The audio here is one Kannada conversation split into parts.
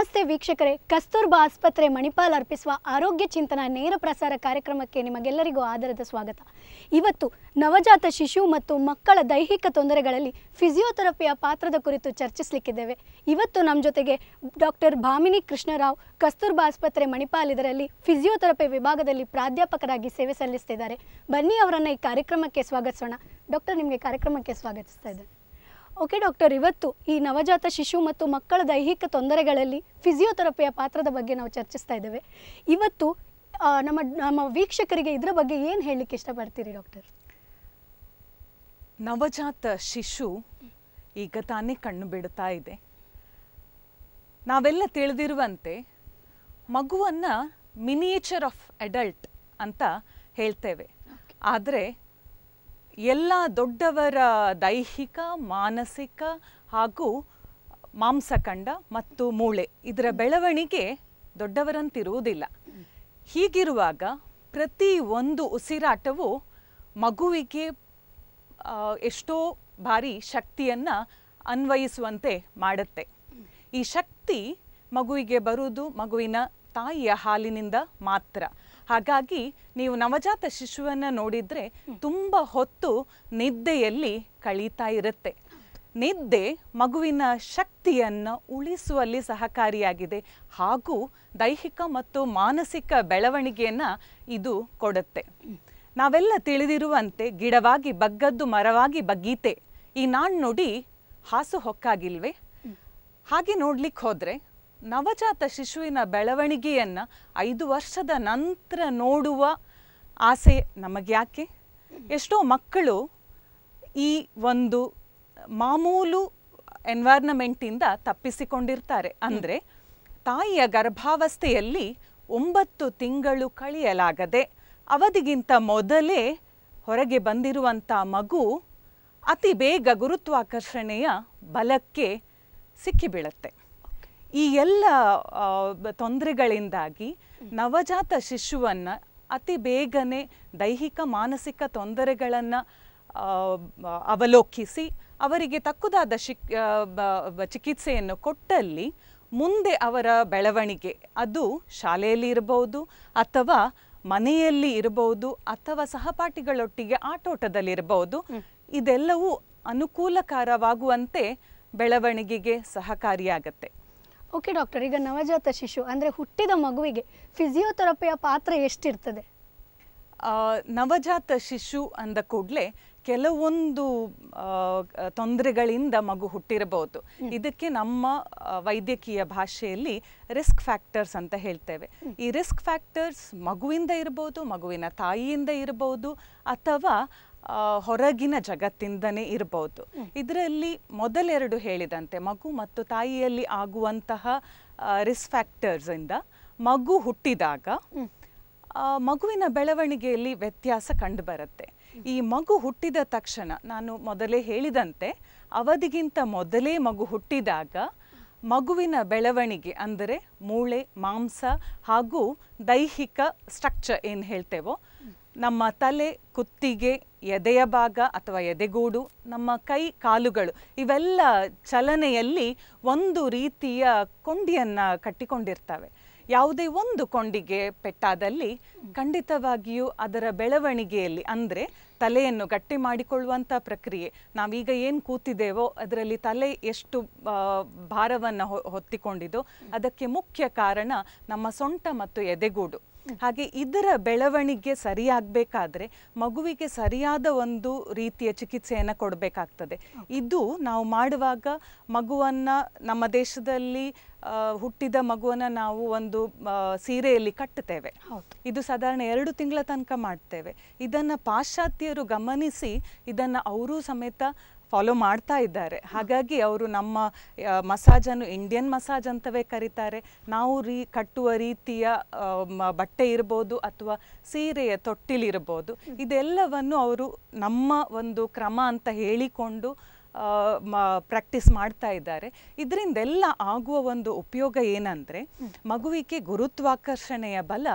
ನಮಸ್ತೆ ವೀಕ್ಷಕರೇ ಕಸ್ತೂರ್ಬಾ ಆಸ್ಪತ್ರೆ ಮಣಿಪಾಲ್ ಅರ್ಪಿಸುವ ಆರೋಗ್ಯ ಚಿಂತನ ನೇರ ಪ್ರಸಾರ ಕಾರ್ಯಕ್ರಮಕ್ಕೆ ನಿಮಗೆಲ್ಲರಿಗೂ ಆದರದ ಸ್ವಾಗತ ಇವತ್ತು ನವಜಾತ ಶಿಶು ಮತ್ತು ಮಕ್ಕಳ ದೈಹಿಕ ತೊಂದರೆಗಳಲ್ಲಿ ಫಿಸಿಯೋಥೆರಪಿಯ ಪಾತ್ರದ ಕುರಿತು ಚರ್ಚಿಸಲಿಕ್ಕಿದ್ದೇವೆ ಇವತ್ತು ನಮ್ಮ ಜೊತೆಗೆ ಡಾಕ್ಟರ್ ಭಾಮಿನಿ ಕೃಷ್ಣರಾವ್ ಕಸ್ತೂರ್ಬಾ ಆಸ್ಪತ್ರೆ ಮಣಿಪಾಲ್ ಇದರಲ್ಲಿ ಫಿಸಿಯೋಥೆರಪಿ ವಿಭಾಗದಲ್ಲಿ ಪ್ರಾಧ್ಯಾಪಕರಾಗಿ ಸೇವೆ ಸಲ್ಲಿಸ್ತಿದ್ದಾರೆ ಬನ್ನಿ ಅವರನ್ನು ಈ ಕಾರ್ಯಕ್ರಮಕ್ಕೆ ಸ್ವಾಗತಿಸೋಣ ಡಾಕ್ಟರ್ ನಿಮಗೆ ಕಾರ್ಯಕ್ರಮಕ್ಕೆ ಸ್ವಾಗತಿಸ್ತಾ ಇದ್ದೇನೆ ಓಕೆ ಡಾಕ್ಟರ್ ಇವತ್ತು ಈ ನವಜಾತ ಶಿಶು ಮತ್ತು ಮಕ್ಕಳ ದೈಹಿಕ ತೊಂದರೆಗಳಲ್ಲಿ ಫಿಸಿಯೋಥೆರಪಿಯ ಪಾತ್ರದ ಬಗ್ಗೆ ನಾವು ಚರ್ಚಿಸ್ತಾ ಇದ್ದೇವೆ ಇವತ್ತು ಆ, ನಮ್ಮ ನಮ್ಮ ವೀಕ್ಷಕರಿಗೆ ಇದರ ಬಗ್ಗೆ ಏನು ಹೇಳಲಿಕ್ಕೆ ಇಷ್ಟಪಡ್ತೀರಿ ಡಾಕ್ಟರ್ ನವಜಾತ ಶಿಶು ಈಗ ತಾನೇ ಕಣ್ಣು ಬಿಡುತ್ತಾ ಇದೆ ನಾವೆಲ್ಲ ತಿಳಿದಿರುವಂತೆ ಮಗುವನ್ನ ಮಿನಿಯೇಚರ್ ಆಫ್ ಅಡಲ್ಟ್ ಅಂತ ಹೇಳ್ತೇವೆ ಆದರೆ ಎಲ್ಲ ದೊಡ್ಡವರ ದೈಹಿಕ ಮಾನಸಿಕ ಹಾಗೂ ಮಾಂಸಖಂಡ ಮತ್ತು ಮೂಳೆ ಇದರ ಬೆಳವಣಿಗೆ ದೊಡ್ಡವರಂತಿರುವುದಿಲ್ಲ ಹೀಗಿರುವಾಗ ಪ್ರತಿ ಒಂದು ಉಸಿರಾಟವು ಮಗುವಿಗೆ ಆ, ಎಷ್ಟೋ ಬಾರಿ ಶಕ್ತಿಯನ್ನ ಅನ್ವಯಿಸುವಂತೆ ಮಾಡುತ್ತೆ ಈ ಶಕ್ತಿ ಮಗುವಿಗೆ ಬರುವುದು ಮಗುವಿನ ತಾಯಿಯ ಹಾಲಿನಿಂದ ಮಾತ್ರ ಹಾಗಾಗಿ ನೀವು ನವಜಾತ ಶಿಶುವನ್ನ ನೋಡಿದ್ರೆ ತುಂಬ ಹೊತ್ತು ನಿದ್ದೆಯಲ್ಲಿ ಕಳೀತಾ ಇರುತ್ತೆ ನಿದ್ದೆ ಮಗುವಿನ ಶಕ್ತಿಯನ್ನು ಉಳಿಸುವಲ್ಲಿ ಸಹಕಾರಿಯಾಗಿದೆ ಹಾಗೂ ದೈಹಿಕ ಮತ್ತು ಮಾನಸಿಕ ಬೆಳವಣಿಗೆಯನ್ನ ಇದು ಕೊಡುತ್ತೆ ನಾವೆಲ್ಲ ತಿಳಿದಿರುವಂತೆ ಗಿಡವಾಗಿ ಬಗ್ಗದ್ದು ಮರವಾಗಿ ಬಗ್ಗೀತೆ ಈ ನಾಣ್ಣುಡಿ ಹಾಸು ಹೊಕ್ಕಾಗಿಲ್ವೇ ಹಾಗೆ ನೋಡ್ಲಿಕ್ಕೆ ಹೋದ್ರೆ ನವಜಾತ ಶಿಶುವಿನ ಬೆಳವಣಿಗೆಯನ್ನ ಐದು ವರ್ಷದ ನಂತರ ನೋಡುವ ಆಸೆ ನಮಗ್ಯಾಕೆ ಎಷ್ಟೋ ಮಕ್ಕಳು ಈ ಒಂದು ಮಾಮೂಲು ಎನ್ವೈರ್ನಮೆಂಟಿಂದ ತಪ್ಪಿಸಿಕೊಂಡಿರ್ತಾರೆ ಅಂದರೆ ತಾಯಿಯ ಗರ್ಭಾವಸ್ಥೆಯಲ್ಲಿ ಒಂಬತ್ತು ತಿಂಗಳು ಕಳೆಯಲಾಗದೆ ಅವಧಿಗಿಂತ ಮೊದಲೇ ಹೊರಗೆ ಬಂದಿರುವಂಥ ಮಗು ಅತಿ ಬೇಗ ಗುರುತ್ವಾಕರ್ಷಣೆಯ ಬಲಕ್ಕೆ ಸಿಕ್ಕಿಬೀಳುತ್ತೆ ಈ ಎಲ್ಲ ಆ, ಬ- ತೊಂದರೆಗಳಿಂದಾಗಿ ನವಜಾತ ಶಿಶುವನ್ನ ಅತಿ ಬೇಗನೆ ದೈಹಿಕ ಮಾನಸಿಕ ತೊಂದರೆಗಳನ್ನು ಅವಲೋಕಿಸಿ ಅವರಿಗೆ ತಕ್ಕುದಾದ ಶಿಕ್ ಆ, ಬ- ಬ- ಚಿಕಿತ್ಸೆಯನ್ನು ಕೊಟ್ಟಲ್ಲಿ ಮುಂದೆ ಅವರ ಬೆಳವಣಿಗೆ ಅದು ಶಾಲೆಯಲ್ಲಿ ಇರಬಹುದು ಅಥವಾ ಮನೆಯಲ್ಲಿ ಇರಬಹುದು ಅಥವಾ ಸಹಪಾಠಿಗಳೊಟ್ಟಿಗೆ ಆಟೋಟದಲ್ಲಿ ಇರಬಹುದು ಇದೆಲ್ಲವೂ ಅನುಕೂಲಕರವಾಗುವಂತೆ ಬೆಳವಣಿಗೆಗೆ ಸಹಕಾರಿಯಾಗತ್ತೆ ಓಕೆ ಡಾಕ್ಟರ್ ಈಗ ನವಜಾತ ಶಿಶು ಅಂದರೆ ಹುಟ್ಟಿದ ಮಗುವಿಗೆ ಫಿಸಿಯೋಥೆರಪಿಯ ಪಾತ್ರ ಎಷ್ಟಿರ್ತದೆ ಆ, ನವಜಾತ ಶಿಶು ಅಂದ ಕೂಡಲೇ ಕೆಲವೊಂದು ಆ, ತೊಂದರೆಗಳಿಂದ ಮಗು ಹುಟ್ಟಿರಬಹುದು ಇದಕ್ಕೆ ನಮ್ಮ ಆ, ವೈದ್ಯಕೀಯ ಭಾಷೆಯಲ್ಲಿ ರಿಸ್ಕ್ ಫ್ಯಾಕ್ಟರ್ಸ್ ಅಂತ ಹೇಳ್ತೇವೆ ಈ ರಿಸ್ಕ್ ಫ್ಯಾಕ್ಟರ್ಸ್ ಮಗುವಿಂದ ಇರಬಹುದು ಮಗುವಿನ ತಾಯಿಯಿಂದ ಇರಬಹುದು ಅಥವಾ ಆ, ಹೊರಗಿನ ಜಗತ್ತಿಂದನೇ ಇರಬಹುದು ಇದರಲ್ಲಿ ಮೊದಲೆರಡು ಹೇಳಿದಂತೆ ಮಗು ಮತ್ತು ತಾಯಿಯಲ್ಲಿ ಆಗುವಂತಹ ರಿಸ್ಕ್ ಫ್ಯಾಕ್ಟರ್ಸ್ ಇಂದ ಮಗು ಹುಟ್ಟಿದಾಗ ಆ, ಮಗುವಿನ ಬೆಳವಣಿಗೆಯಲ್ಲಿ ವ್ಯತ್ಯಾಸ ಕಂಡುಬರುತ್ತೆ ಈ ಮಗು ಹುಟ್ಟಿದ ತಕ್ಷಣ ನಾನು ಮೊದಲೇ ಹೇಳಿದಂತೆ ಅವಧಿಗಿಂತ ಮೊದಲೇ ಮಗು ಹುಟ್ಟಿದಾಗ ಮಗುವಿನ ಬೆಳವಣಿಗೆ ಅಂದರೆ ಮೂಳೆ ಮಾಂಸ ಹಾಗೂ ದೈಹಿಕ ಸ್ಟ್ರಕ್ಚರ್ ಏನು ಹೇಳ್ತೇವೋ ನಮ್ಮ ತಲೆ ಕುತ್ತಿಗೆ ಎದೆಯ ಭಾಗ ಅಥವಾ ಎದೆಗೂಡು ನಮ್ಮ ಕೈ ಕಾಲುಗಳು ಇವೆಲ್ಲ ಚಲನೆಯಲ್ಲಿ ಒಂದು ರೀತಿಯ ಕೊಂಡಿಯನ್ನು ಕಟ್ಟಿಕೊಂಡಿರ್ತವೆ ಯಾವುದೇ ಒಂದು ಕೊಂಡಿಗೆ ಪೆಟ್ಟಾದಲ್ಲಿ ಖಂಡಿತವಾಗಿಯೂ ಅದರ ಬೆಳವಣಿಗೆಯಲ್ಲಿ ಅಂದರೆ ತಲೆಯನ್ನು ಗಟ್ಟಿ ಮಾಡಿಕೊಳ್ಳುವಂಥ ಪ್ರಕ್ರಿಯೆ ನಾವೀಗ ಏನು ಕೂತಿದ್ದೇವೋ ಅದರಲ್ಲಿ ತಲೆ ಎಷ್ಟು ಭಾರವನ್ನು ಹೊತ್ತಿಕೊಂಡಿದೋ ಅದಕ್ಕೆ ಮುಖ್ಯ ಕಾರಣ ನಮ್ಮ ಸೊಂಟ ಮತ್ತು ಎದೆಗೂಡು ಹಾಗೆ ಇದರ ಬೆಳವಣಿಗೆ ಸರಿಯಾಗಬೇಕಾದ್ರೆ ಮಗುವಿಗೆ ಸರಿಯಾದ ಒಂದು ರೀತಿಯ ಚಿಕಿತ್ಸೆಯನ್ನು ಕೊಡಬೇಕಾಗ್ತದೆ ಇದು ನಾವು ಮಾಡುವಾಗ ಮಗುವನ್ನ ನಮ್ಮ ದೇಶದಲ್ಲಿ ಆ, ಹುಟ್ಟಿದ ಮಗುವನ್ನ ನಾವು ಒಂದು ಆ, ಸೀರೆಯಲ್ಲಿ ಕಟ್ಟುತ್ತೇವೆ ಹೌದು ಇದು ಸಾಧಾರಣ ಎರಡು ತಿಂಗಳ ತನಕ ಮಾಡ್ತೇವೆ ಇದನ್ನ ಪಾಶ್ಚಾತ್ಯರು ಗಮನಿಸಿ ಇದನ್ನ ಅವರು ಸಮೇತ ಫಾಲೋ ಮಾಡ್ತಾ ಇದ್ದಾರೆ ಹಾಗಾಗಿ ಅವರು ನಮ್ಮ ಆ, ಮಸಾಜನ್ನು ಇಂಡಿಯನ್ ಮಸಾಜ್ ಅಂತವೇ ಕರೀತಾರೆ ನಾವು ರೀ ಕಟ್ಟುವ ರೀತಿಯ ಆ, ಮ- ಬಟ್ಟೆ ಇರ್ಬೋದು ಅಥವಾ ಸೀರೆಯ ತೊಟ್ಟಿಲಿರ್ಬೋದು ಇದೆಲ್ಲವನ್ನು ಅವರು ನಮ್ಮ ಒಂದು ಕ್ರಮ ಅಂತ ಹೇಳಿಕೊಂಡು ಪ್ರಾಕ್ಟೀಸ್ ಮಾಡ್ತಾ ಇದ್ದಾರೆ ಇದರಿಂದೆಲ್ಲ ಆಗುವ ಒಂದು ಉಪಯೋಗ ಏನಂದ್ರೆ ಮಗುವಿಗೆ ಗುರುತ್ವಾಕರ್ಷಣೆಯ ಬಲ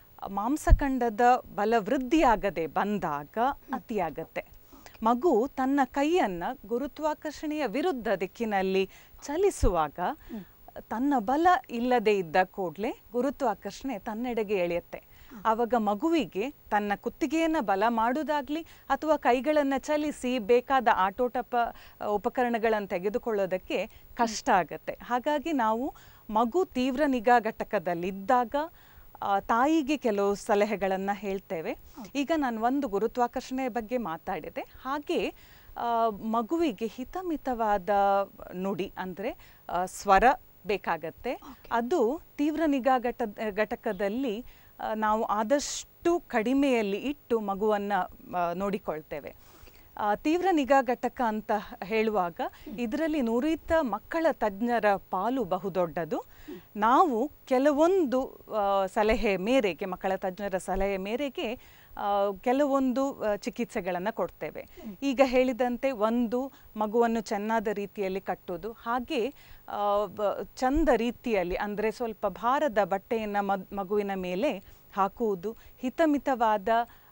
ಮಾಂಸಖಂಡದ ಬಲ ವೃದ್ಧಿಯಾಗದೆ ಬಂದಾಗ ಅತಿಯಾಗತ್ತೆ ಮಗು ತನ್ನ ಕೈಯನ್ನ ಗುರುತ್ವಾಕರ್ಷಣೆಯ ವಿರುದ್ಧ ದಿಕ್ಕಿನಲ್ಲಿ ಚಲಿಸುವಾಗ ತನ್ನ ಬಲ ಇಲ್ಲದೆ ಇದ್ದ ಕೂಡಲೇ ಗುರುತ್ವಾಕರ್ಷಣೆ ತನ್ನೆಡೆಗೆ ಎಳೆಯುತ್ತೆ ಆವಾಗ ಮಗುವಿಗೆ ತನ್ನ ಕುತ್ತಿಗೆಯನ್ನು ಬಲ ಮಾಡುವುದಾಗ್ಲಿ ಅಥವಾ ಕೈಗಳನ್ನು ಚಲಿಸಿ ಬೇಕಾದ ಆಟೋಟಪ ಉಪಕರಣಗಳನ್ನು ತೆಗೆದುಕೊಳ್ಳೋದಕ್ಕೆ ಕಷ್ಟ ಆಗತ್ತೆ ಹಾಗಾಗಿ ನಾವು ಮಗು ತೀವ್ರ ನಿಗಾ ಘಟಕದಲ್ಲಿದ್ದಾಗ ಆ, ತಾಯಿಗೆ ಕೆಲವು ಸಲಹೆಗಳನ್ನು ಹೇಳ್ತೇವೆ ಈಗ ನಾನು ಒಂದು ಗುರುತ್ವಾಕರ್ಷಣೆಯ ಬಗ್ಗೆ ಮಾತಾಡಿದೆ ಹಾಗೆ ಆ, ಮಗುವಿಗೆ ಹಿತಮಿತವಾದ ನುಡಿ ಅಂದರೆ ಸ್ವರ ಬೇಕಾಗತ್ತೆ ಅದು ತೀವ್ರ ನಿಗಾ ಘಟ ಘಟಕದಲ್ಲಿ ಆ, ನಾವು ಆದಷ್ಟು ಕಡಿಮೆಯಲ್ಲಿ ಇಟ್ಟು ಮಗುವನ್ನು ನೋಡಿಕೊಳ್ತೇವೆ ಆ, ತೀವ್ರ ನಿಗಾ ಘಟಕ ಅಂತ ಹೇಳುವಾಗ ಇದರಲ್ಲಿ ನುರಿತ ಮಕ್ಕಳ ತಜ್ಞರ ಪಾಲು ಬಹುದೊಡ್ಡದು ನಾವು ಕೆಲವೊಂದು ಆ, ಸಲಹೆ ಮೇರೆಗೆ ಮಕ್ಕಳ ತಜ್ಞರ ಸಲಹೆ ಮೇರೆಗೆ ಆ, ಕೆಲವೊಂದು ಚಿಕಿತ್ಸೆಗಳನ್ನು ಕೊಡ್ತೇವೆ ಈಗ ಹೇಳಿದಂತೆ ಒಂದು ಮಗುವನ್ನು ಚೆನ್ನಾದ ರೀತಿಯಲ್ಲಿ ಕಟ್ಟೋದು ಹಾಗೆ ಆ, ಬ- ಚಂದ ರೀತಿಯಲ್ಲಿ ಅಂದರೆ ಸ್ವಲ್ಪ ಭಾರದ ಬಟ್ಟೆಯನ್ನು ಮದ್ ಮಗುವಿನ ಮೇಲೆ ಹಾಕುವುದು ಹಿತಮಿತವಾದ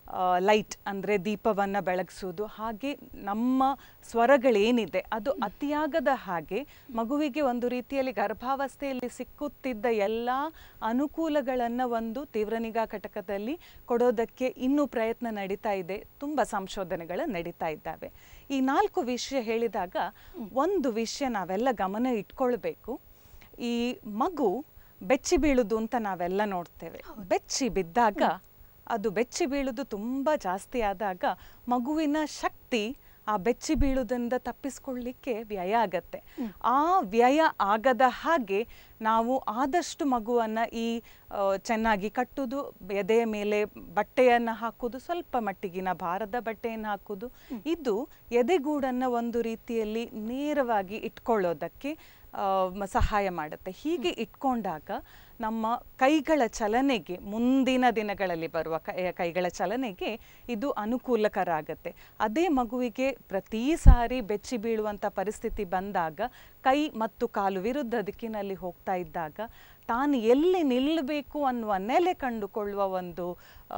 ಲೈಟ್ ಅಂದರೆ ದೀಪವನ್ನು ಬೆಳಗಿಸೋದು ಹಾಗೆ ನಮ್ಮ ಸ್ವರಗಳೇನಿದೆ ಅದು ಅತಿಯಾಗದ ಹಾಗೆ ಮಗುವಿಗೆ ಒಂದು ರೀತಿಯಲ್ಲಿ ಗರ್ಭಾವಸ್ಥೆಯಲ್ಲಿ ಸಿಕ್ಕುತ್ತಿದ್ದ ಎಲ್ಲ ಅನುಕೂಲಗಳನ್ನು ಒಂದು ತೀವ್ರ ನಿಗಾ ಘಟಕದಲ್ಲಿ ಕೊಡೋದಕ್ಕೆ ಇನ್ನೂ ಪ್ರಯತ್ನ ನಡೀತಾ ಇದೆ ತುಂಬ ಸಂಶೋಧನೆಗಳು ನಡೀತಾ ಇದ್ದಾವೆ ಈ ನಾಲ್ಕು ವಿಷಯ ಹೇಳಿದಾಗ ಒಂದು ವಿಷಯ ನಾವೆಲ್ಲ ಗಮನ ಇಟ್ಕೊಳ್ಬೇಕು ಈ ಮಗು ಬೆಚ್ಚಿ ಬೀಳುದು ಅಂತ ನಾವೆಲ್ಲ ನೋಡ್ತೇವೆ ಬೆಚ್ಚಿ ಬಿದ್ದಾಗ ಅದು ಬೆಚ್ಚಿ ಬೀಳುದು ತುಂಬ ಜಾಸ್ತಿ ಆದಾಗ ಮಗುವಿನ ಶಕ್ತಿ ಆ ಬೆಚ್ಚಿ ಬೀಳುವುದರಿಂದ ತಪ್ಪಿಸ್ಕೊಳ್ಳಿಕ್ಕೆ ವ್ಯಯ ಆಗತ್ತೆ ಆ ವ್ಯಯ ಆಗದ ಹಾಗೆ ನಾವು ಆದಷ್ಟು ಮಗುವನ್ನು ಈ ಆ, ಚೆನ್ನಾಗಿ ಕಟ್ಟುವುದು ಎದೆಯ ಮೇಲೆ ಬಟ್ಟೆಯನ್ನು ಹಾಕುವುದು ಸ್ವಲ್ಪ ಮಟ್ಟಿಗಿನ ಭಾರದ ಬಟ್ಟೆಯನ್ನು ಹಾಕುವುದು ಇದು ಎದೆಗೂಡನ್ನು ಒಂದು ರೀತಿಯಲ್ಲಿ ನೇರವಾಗಿ ಇಟ್ಕೊಳ್ಳೋದಕ್ಕೆ ಆ, ಮ- ಸಹಾಯ ಮಾಡುತ್ತೆ ಹೀಗೆ ಇಟ್ಕೊಂಡಾಗ ನಮ್ಮ ಕೈಗಳ ಚಲನೆಗೆ ಮುಂದಿನ ದಿನಗಳಲ್ಲಿ ಬರುವ ಕೈ ಕೈಗಳ ಚಲನೆಗೆ ಇದು ಅನುಕೂಲಕರ ಆಗುತ್ತೆ ಅದೇ ಮಗುವಿಗೆ ಪ್ರತಿ ಸಾರಿ ಬೆಚ್ಚಿ ಬೀಳುವಂಥ ಪರಿಸ್ಥಿತಿ ಬಂದಾಗ ಕೈ ಮತ್ತು ಕಾಲು ವಿರುದ್ಧ ದಿಕ್ಕಿನಲ್ಲಿ ಹೋಗ್ತಾ ಇದ್ದಾಗ ತಾನು ಎಲ್ಲಿ ನಿಲ್ಲಬೇಕು ಅನ್ನುವ ನೆಲೆ ಕಂಡುಕೊಳ್ಳುವ ಒಂದು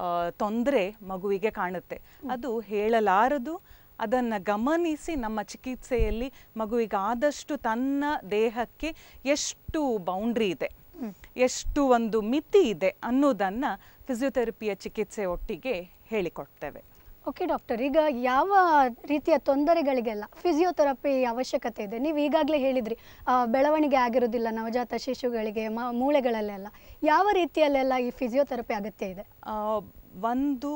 ತೊಂದರೆ ಮಗುವಿಗೆ ಕಾಣುತ್ತೆ ಅದು ಹೇಳಲಾರದು ಅದನ್ನು ಗಮನಿಸಿ ನಮ್ಮ ಚಿಕಿತ್ಸೆಯಲ್ಲಿ ಮಗುವಿಗೆ ಆದಷ್ಟು ತನ್ನ ದೇಹಕ್ಕೆ ಎಷ್ಟು ಬೌಂಡ್ರಿ ಇದೆ ಎಷ್ಟು ಒಂದು ಮಿತಿ ಇದೆ ಅನ್ನೋದನ್ನು ಫಿಸಿಯೋಥೆರಪಿಯ ಚಿಕಿತ್ಸೆ ಒಟ್ಟಿಗೆ ಹೇಳಿಕೊಡ್ತೇವೆ ಓಕೆ ಡಾಕ್ಟರ್ ಈಗ ಯಾವ ರೀತಿಯ ತೊಂದರೆಗಳಿಗೆಲ್ಲ ಫಿಸಿಯೋಥೆರಪಿ ಅವಶ್ಯಕತೆ ಇದೆ ನೀವು ಈಗಾಗಲೇ ಹೇಳಿದ್ರಿ ಆ, ಬೆಳವಣಿಗೆ ಆಗಿರೋದಿಲ್ಲ ನವಜಾತ ಶಿಶುಗಳಿಗೆ ಮ ಮೂಳೆಗಳಲ್ಲೆಲ್ಲ ಯಾವ ರೀತಿಯಲ್ಲೆಲ್ಲ ಈ ಫಿಸಿಯೋಥೆರಪಿ ಅಗತ್ಯ ಇದೆ ಆ, ಒಂದು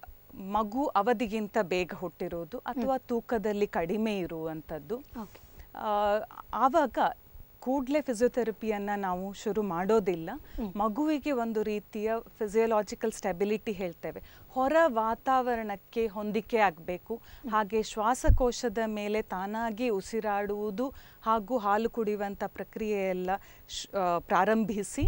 ಮಗು ಅವಧಿಗಿಂತ ಬೇಗ ಹುಟ್ಟಿರೋದು ಅಥವಾ ತೂಕದಲ್ಲಿ ಕಡಿಮೆ ಇರುವಂಥದ್ದು ಓಕೆ ಆ, ಆವಾಗ ಕೂಡಲೇ ಫಿಸಿಯೋಥೆರಪಿಯನ್ನು ನಾವು ಶುರು ಮಾಡೋದಿಲ್ಲ ಮಗುವಿಗೆ ಒಂದು ರೀತಿಯ ಫಿಸಿಯೋಲಾಜಿಕಲ್ ಸ್ಟೆಬಿಲಿಟಿ ಹೇಳ್ತೇವೆ ಹೊರ ವಾತಾವರಣಕ್ಕೆ ಹೊಂದಿಕೆ ಆಗಬೇಕು ಹಾಗೆ ಶ್ವಾಸಕೋಶದ ಮೇಲೆ ತಾನಾಗಿ ಉಸಿರಾಡುವುದು ಹಾಗೂ ಹಾಲು ಕುಡಿಯುವಂಥ ಪ್ರಕ್ರಿಯೆಯೆಲ್ಲ ಶ್- ಆ, ಪ್ರಾರಂಭಿಸಿ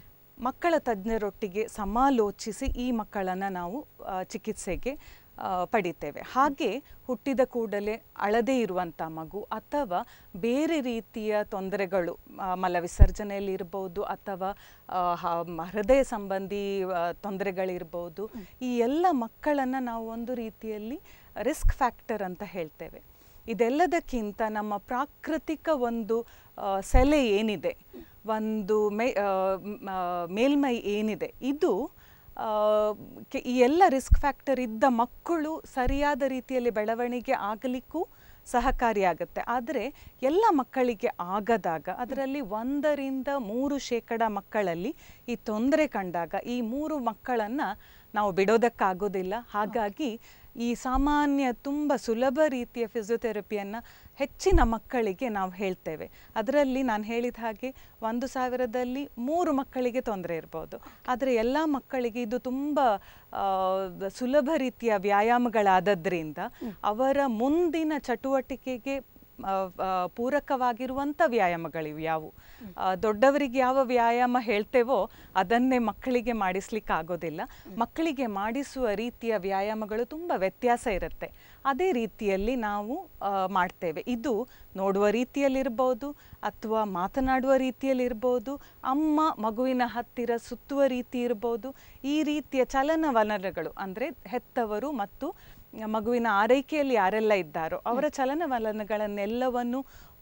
ಮಕ್ಕಳ ತಜ್ಞರೊಟ್ಟಿಗೆ ಸಮಾಲೋಚಿಸಿ ಈ ಮಕ್ಕಳನ್ನು ನಾವು ಆ, ಚಿಕಿತ್ಸೆಗೆ ಆ, ಪಡಿತೇವೆ ಹಾಗೆ ಹುಟ್ಟಿದ ಕೂಡಲೇ ಅಳದೇ ಇರುವಂಥ ಮಗು ಅಥವಾ ಬೇರೆ ರೀತಿಯ ತೊಂದರೆಗಳು ಆ, ಮಲವಿಸರ್ಜನೆಯಲ್ಲಿ ಇರ್ಬೋದು ಅಥವಾ ಆ, ಹ- ಮ- ಹೃದಯ ಸಂಬಂಧಿ ಆ, ತೊಂದರೆಗಳಿರ್ಬೋದು ಈ ಎಲ್ಲ ಮಕ್ಕಳನ್ನು ನಾವು ಒಂದು ರೀತಿಯಲ್ಲಿ ರಿಸ್ಕ್ ಫ್ಯಾಕ್ಟರ್ ಅಂತ ಹೇಳ್ತೇವೆ ಇದೆಲ್ಲದಕ್ಕಿಂತ ನಮ್ಮ ಪ್ರಾಕೃತಿಕ ಒಂದು ಆ, ಸೆಲೆ ಏನಿದೆ ಒಂದು ಮೇ ಆ, ಮ್, ಆ, ಮೇಲ್ಮೈ ಏನಿದೆ ಇದು ಆ, ಕೆ- ಈ ಎಲ್ಲ ರಿಸ್ಕ್ ಫ್ಯಾಕ್ಟರ್ ಇದ್ದ ಮಕ್ಕಳು ಸರಿಯಾದ ರೀತಿಯಲ್ಲಿ ಬೆಳವಣಿಗೆ ಆಗಲಿಕ್ಕೂ ಸಹಕಾರಿಯಾಗುತ್ತೆ ಆದರೆ ಎಲ್ಲ ಮಕ್ಕಳಿಗೆ ಆಗದಾಗ ಅದರಲ್ಲಿ ಒಂದರಿಂದ ಮೂರು ಶೇಕಡ ಮಕ್ಕಳಲ್ಲಿ ಈ ತೊಂದರೆ ಕಂಡಾಗ ಈ ಮೂರು ಮಕ್ಕಳನ್ನು ನಾವು ಬಿಡೋದಕ್ಕಾಗೋದಿಲ್ಲ ಹಾಗಾಗಿ ಈ ಸಾಮಾನ್ಯ ತುಂಬ ಸುಲಭ ರೀತಿಯ ಫಿಸಿಯೋಥೆರಪಿಯನ್ನು ಹೆಚ್ಚಿನ ಮಕ್ಕಳಿಗೆ ನಾವು ಹೇಳ್ತೇವೆ ಅದರಲ್ಲಿ ನಾನು ಹೇಳಿದ ಹಾಗೆ ಒಂದು ಸಾವಿರದಲ್ಲಿ ಮೂರು ಮಕ್ಕಳಿಗೆ ತೊಂದರೆ ಇರ್ಬೋದು ಆದರೆ ಎಲ್ಲ ಮಕ್ಕಳಿಗೆ ಇದು ತುಂಬ ಆ, ಸುಲಭ ರೀತಿಯ ವ್ಯಾಯಾಮಗಳಾದದ್ರಿಂದ ಅವರ ಮುಂದಿನ ಚಟುವಟಿಕೆಗೆ ಆ, ಆ, ಪೂರಕವಾಗಿರುವಂಥ ವ್ಯಾಯಾಮಗಳಿವು ಯಾವುವು ಆ, ದೊಡ್ಡವರಿಗೆ ಯಾವ ವ್ಯಾಯಾಮ ಹೇಳ್ತೇವೋ ಅದನ್ನೇ ಮಕ್ಕಳಿಗೆ ಮಾಡಿಸ್ಲಿಕ್ಕೆ ಆಗೋದಿಲ್ಲ ಮಕ್ಕಳಿಗೆ ಮಾಡಿಸುವ ರೀತಿಯ ವ್ಯಾಯಾಮಗಳು ತುಂಬ ವ್ಯತ್ಯಾಸ ಇರುತ್ತೆ ಅದೇ ರೀತಿಯಲ್ಲಿ ನಾವು ಆ, ಮಾಡ್ತೇವೆ ಇದು ನೋಡುವ ರೀತಿಯಲ್ಲಿರ್ಬೋದು ಅಥವಾ ಮಾತನಾಡುವ ರೀತಿಯಲ್ಲಿರ್ಬೋದು ಅಮ್ಮ ಮಗುವಿನ ಹತ್ತಿರ ಸುತ್ತುವ ರೀತಿ ಇರ್ಬೋದು ಈ ರೀತಿಯ ಚಲನವಲನಗಳು ಅಂದರೆ ಹೆತ್ತವರು ಮತ್ತು ಮಗುವಿನ ಆರೈಕೆಯಲ್ಲಿ ಯಾರೆಲ್ಲ ಇದ್ದಾರೋ ಅವರ ಚಲನವಲನಗಳನ್ನೆಲ್ಲವನ್ನು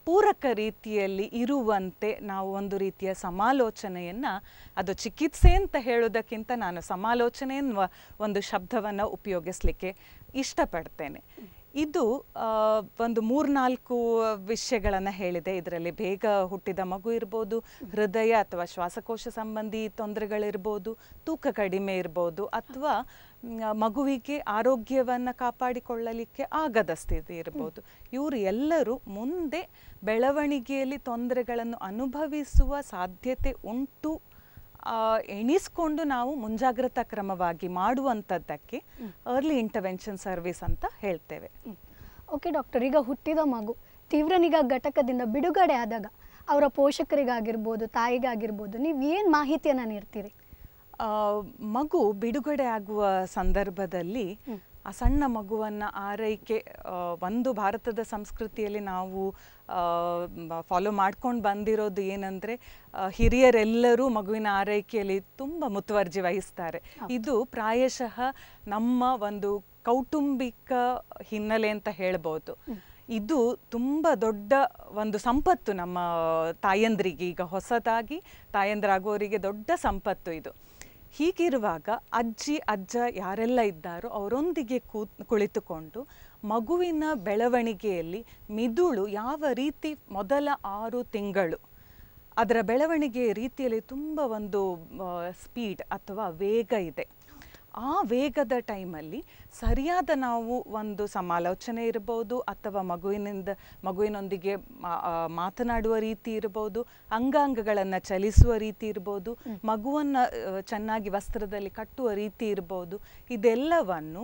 ಪೂರಕ ರೀತಿಯಲ್ಲಿ ಇರುವಂತೆ ನಾವು ಒಂದು ರೀತಿಯ ಸಮಾಲೋಚನೆಯನ್ನು ಅದು ಚಿಕಿತ್ಸೆ ಅಂತ ಹೇಳೋದಕ್ಕಿಂತ ನಾನು ಸಮಾಲೋಚನೆ ಎನ್ನುವ ಒಂದು ಶಬ್ದವನ್ನು ಉಪಯೋಗಿಸ್ಲಿಕ್ಕೆ ಇಷ್ಟಪಡ್ತೇನೆ ಇದು ಆ, ಒಂದು ಮೂರ್ನಾಲ್ಕು ವಿಷಯಗಳನ್ನು ಹೇಳಿದೆ ಇದರಲ್ಲಿ ಬೇಗ ಹುಟ್ಟಿದ ಮಗು ಇರ್ಬೋದು ಹೃದಯ ಅಥವಾ ಶ್ವಾಸಕೋಶ ಸಂಬಂಧಿ ತೊಂದರೆಗಳಿರ್ಬೋದು ತೂಕ ಕಡಿಮೆ ಇರ್ಬೋದು ಅಥವಾ ಮ್, ಮಗುವಿಗೆ ಆರೋಗ್ಯವನ್ನು ಕಾಪಾಡಿಕೊಳ್ಳಲಿಕ್ಕೆ ಆಗದ ಸ್ಥಿತಿ ಇರ್ಬೋದು ಇವರು ಎಲ್ಲರೂ ಮುಂದೆ ಬೆಳವಣಿಗೆಯಲ್ಲಿ ತೊಂದರೆಗಳನ್ನು ಅನುಭವಿಸುವ ಸಾಧ್ಯತೆ ಉಂಟು ಆ, ಎಣಿಸ್ಕೊಂಡು ನಾವು ಮುಂಜಾಗ್ರತಾ ಕ್ರಮವಾಗಿ ಮಾಡುವಂಥದ್ದಕ್ಕೆ ಅರ್ಲಿ ಇಂಟರ್ವೆನ್ಷನ್ ಸರ್ವಿಸ್ ಅಂತ ಹೇಳ್ತೇವೆ ಓಕೆ ಡಾಕ್ಟರ್ ಈಗ ಹುಟ್ಟಿದ ಮಗು ತೀವ್ರ ನಿಗಾ ಘಟಕದಿಂದ ಬಿಡುಗಡೆ ಆದಾಗ ಅವರ ಪೋಷಕರಿಗಾಗಿರ್ಬೋದು ತಾಯಿಗಾಗಿರ್ಬೋದು ನೀವು ಏನು ಮಾಹಿತಿಯನ್ನು ನೀಡ್ತೀರಿ ಆ, ಮಗು ಬಿಡುಗಡೆ ಆಗುವ ಸಂದರ್ಭದಲ್ಲಿ ಆ ಸಣ್ಣ ಮಗುವನ್ನ ಆರೈಕೆ ಆ, ಒಂದು ಭಾರತದ ಸಂಸ್ಕೃತಿಯಲ್ಲಿ ನಾವು ಫಾಲೋ ಮಾಡ್ಕೊಂಡು ಬಂದಿರೋದು ಏನಂದ್ರೆ ಆ, ಹಿರಿಯರೆಲ್ಲರೂ ಮಗುವಿನ ಆರೈಕೆಯಲ್ಲಿ ತುಂಬ ಮುತುವರ್ಜಿ ವಹಿಸ್ತಾರೆ ಇದು ಪ್ರಾಯಶಃ ನಮ್ಮ ಒಂದು ಕೌಟುಂಬಿಕ ಹಿನ್ನೆಲೆ ಅಂತ ಹೇಳ್ಬೋದು ಇದು ತುಂಬ ದೊಡ್ಡ ಒಂದು ಸಂಪತ್ತು ನಮ್ಮ ತಾಯಂದ್ರಿಗೆ ಈಗ ಹೊಸದಾಗಿ ತಾಯಂದ್ರಾಗೋರಿಗೆ ದೊಡ್ಡ ಸಂಪತ್ತು ಇದು ಹೀಗಿರುವಾಗ ಅಜ್ಜಿ ಅಜ್ಜ ಯಾರೆಲ್ಲ ಇದ್ದಾರೋ ಅವರೊಂದಿಗೆ ಕೂ ಕುಳಿತುಕೊಂಡು ಮಗುವಿನ ಬೆಳವಣಿಗೆಯಲ್ಲಿ ಮಿದುಳು ಯಾವ ರೀತಿ ಮೊದಲ ಆರು ತಿಂಗಳು ಅದರ ಬೆಳವಣಿಗೆ ರೀತಿಯಲ್ಲಿ ತುಂಬ ಒಂದು ಸ್ಪೀಡ್ ಅಥವಾ ವೇಗ ಇದೆ ಆ ವೇಗದ ಟೈಮಲ್ಲಿ ಸರಿಯಾದ ನಾವು ಒಂದು ಸಮಾಲೋಚನೆ ಇರ್ಬೋದು ಅಥವಾ ಮಗುವಿನಿಂದ ಮಗುವಿನೊಂದಿಗೆ ಮಾ- ಆ, ಮಾತನಾಡುವ ರೀತಿ ಇರ್ಬೋದು ಅಂಗಾಂಗಗಳನ್ನು ಚಲಿಸುವ ರೀತಿ ಇರ್ಬೋದು ಮಗುವನ್ನು ಚೆನ್ನಾಗಿ ವಸ್ತ್ರದಲ್ಲಿ ಕಟ್ಟುವ ರೀತಿ ಇರ್ಬೋದು ಇದೆಲ್ಲವನ್ನು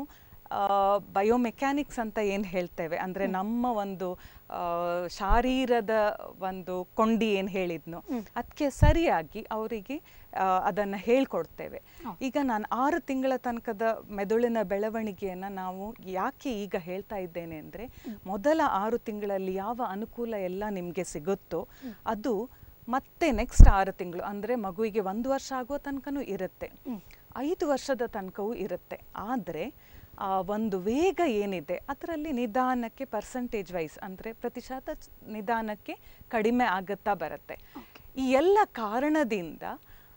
ಬಯೋಮೆಕ್ಯಾನಿಕ್ಸ್ ಅಂತ ಏನು ಹೇಳ್ತೇವೆ ಅಂದರೆ ನಮ್ಮ ಒಂದು ಆ, ಶಾರೀರದ ಒಂದು ಕೊಂಡಿ ಏನು ಹೇಳಿದ್ನು ಅದಕ್ಕೆ ಸರಿಯಾಗಿ ಅವರಿಗೆ ಅದನ್ನು ಹೇಳ್ಕೊಡ್ತೇವೆ ಈಗ ನಾನು ಆರು ತಿಂಗಳ ತನಕದ ಮೆದುಳಿನ ಬೆಳವಣಿಗೆಯನ್ನು ನಾವು ಯಾಕೆ ಈಗ ಹೇಳ್ತಾ ಇದ್ದೇನೆ ಅಂದರೆ ಮೊದಲ ಆರು ತಿಂಗಳಲ್ಲಿ ಯಾವ ಅನುಕೂಲ ಎಲ್ಲ ನಿಮಗೆ ಸಿಗುತ್ತೋ ಅದು ಮತ್ತೆ ನೆಕ್ಸ್ಟ್ ಆರು ತಿಂಗಳು ಅಂದರೆ ಮಗುವಿಗೆ ಒಂದು ವರ್ಷ ಆಗೋ ತನಕನೂ ಇರುತ್ತೆ ಐದು ವರ್ಷದ ತನಕವೂ ಇರುತ್ತೆ ಆದರೆ ಆ ಒಂದು ವೇಗ ಏನಿದೆ ಅದರಲ್ಲಿ ನಿಧಾನಕ್ಕೆ ಪರ್ಸಂಟೇಜ್ ವೈಸ್ ಅಂದರೆ ಪ್ರತಿಶತ ಚ- ನಿಧಾನಕ್ಕೆ ಕಡಿಮೆ ಆಗುತ್ತಾ ಬರುತ್ತೆ ಈ ಎಲ್ಲ ಕಾರಣದಿಂದ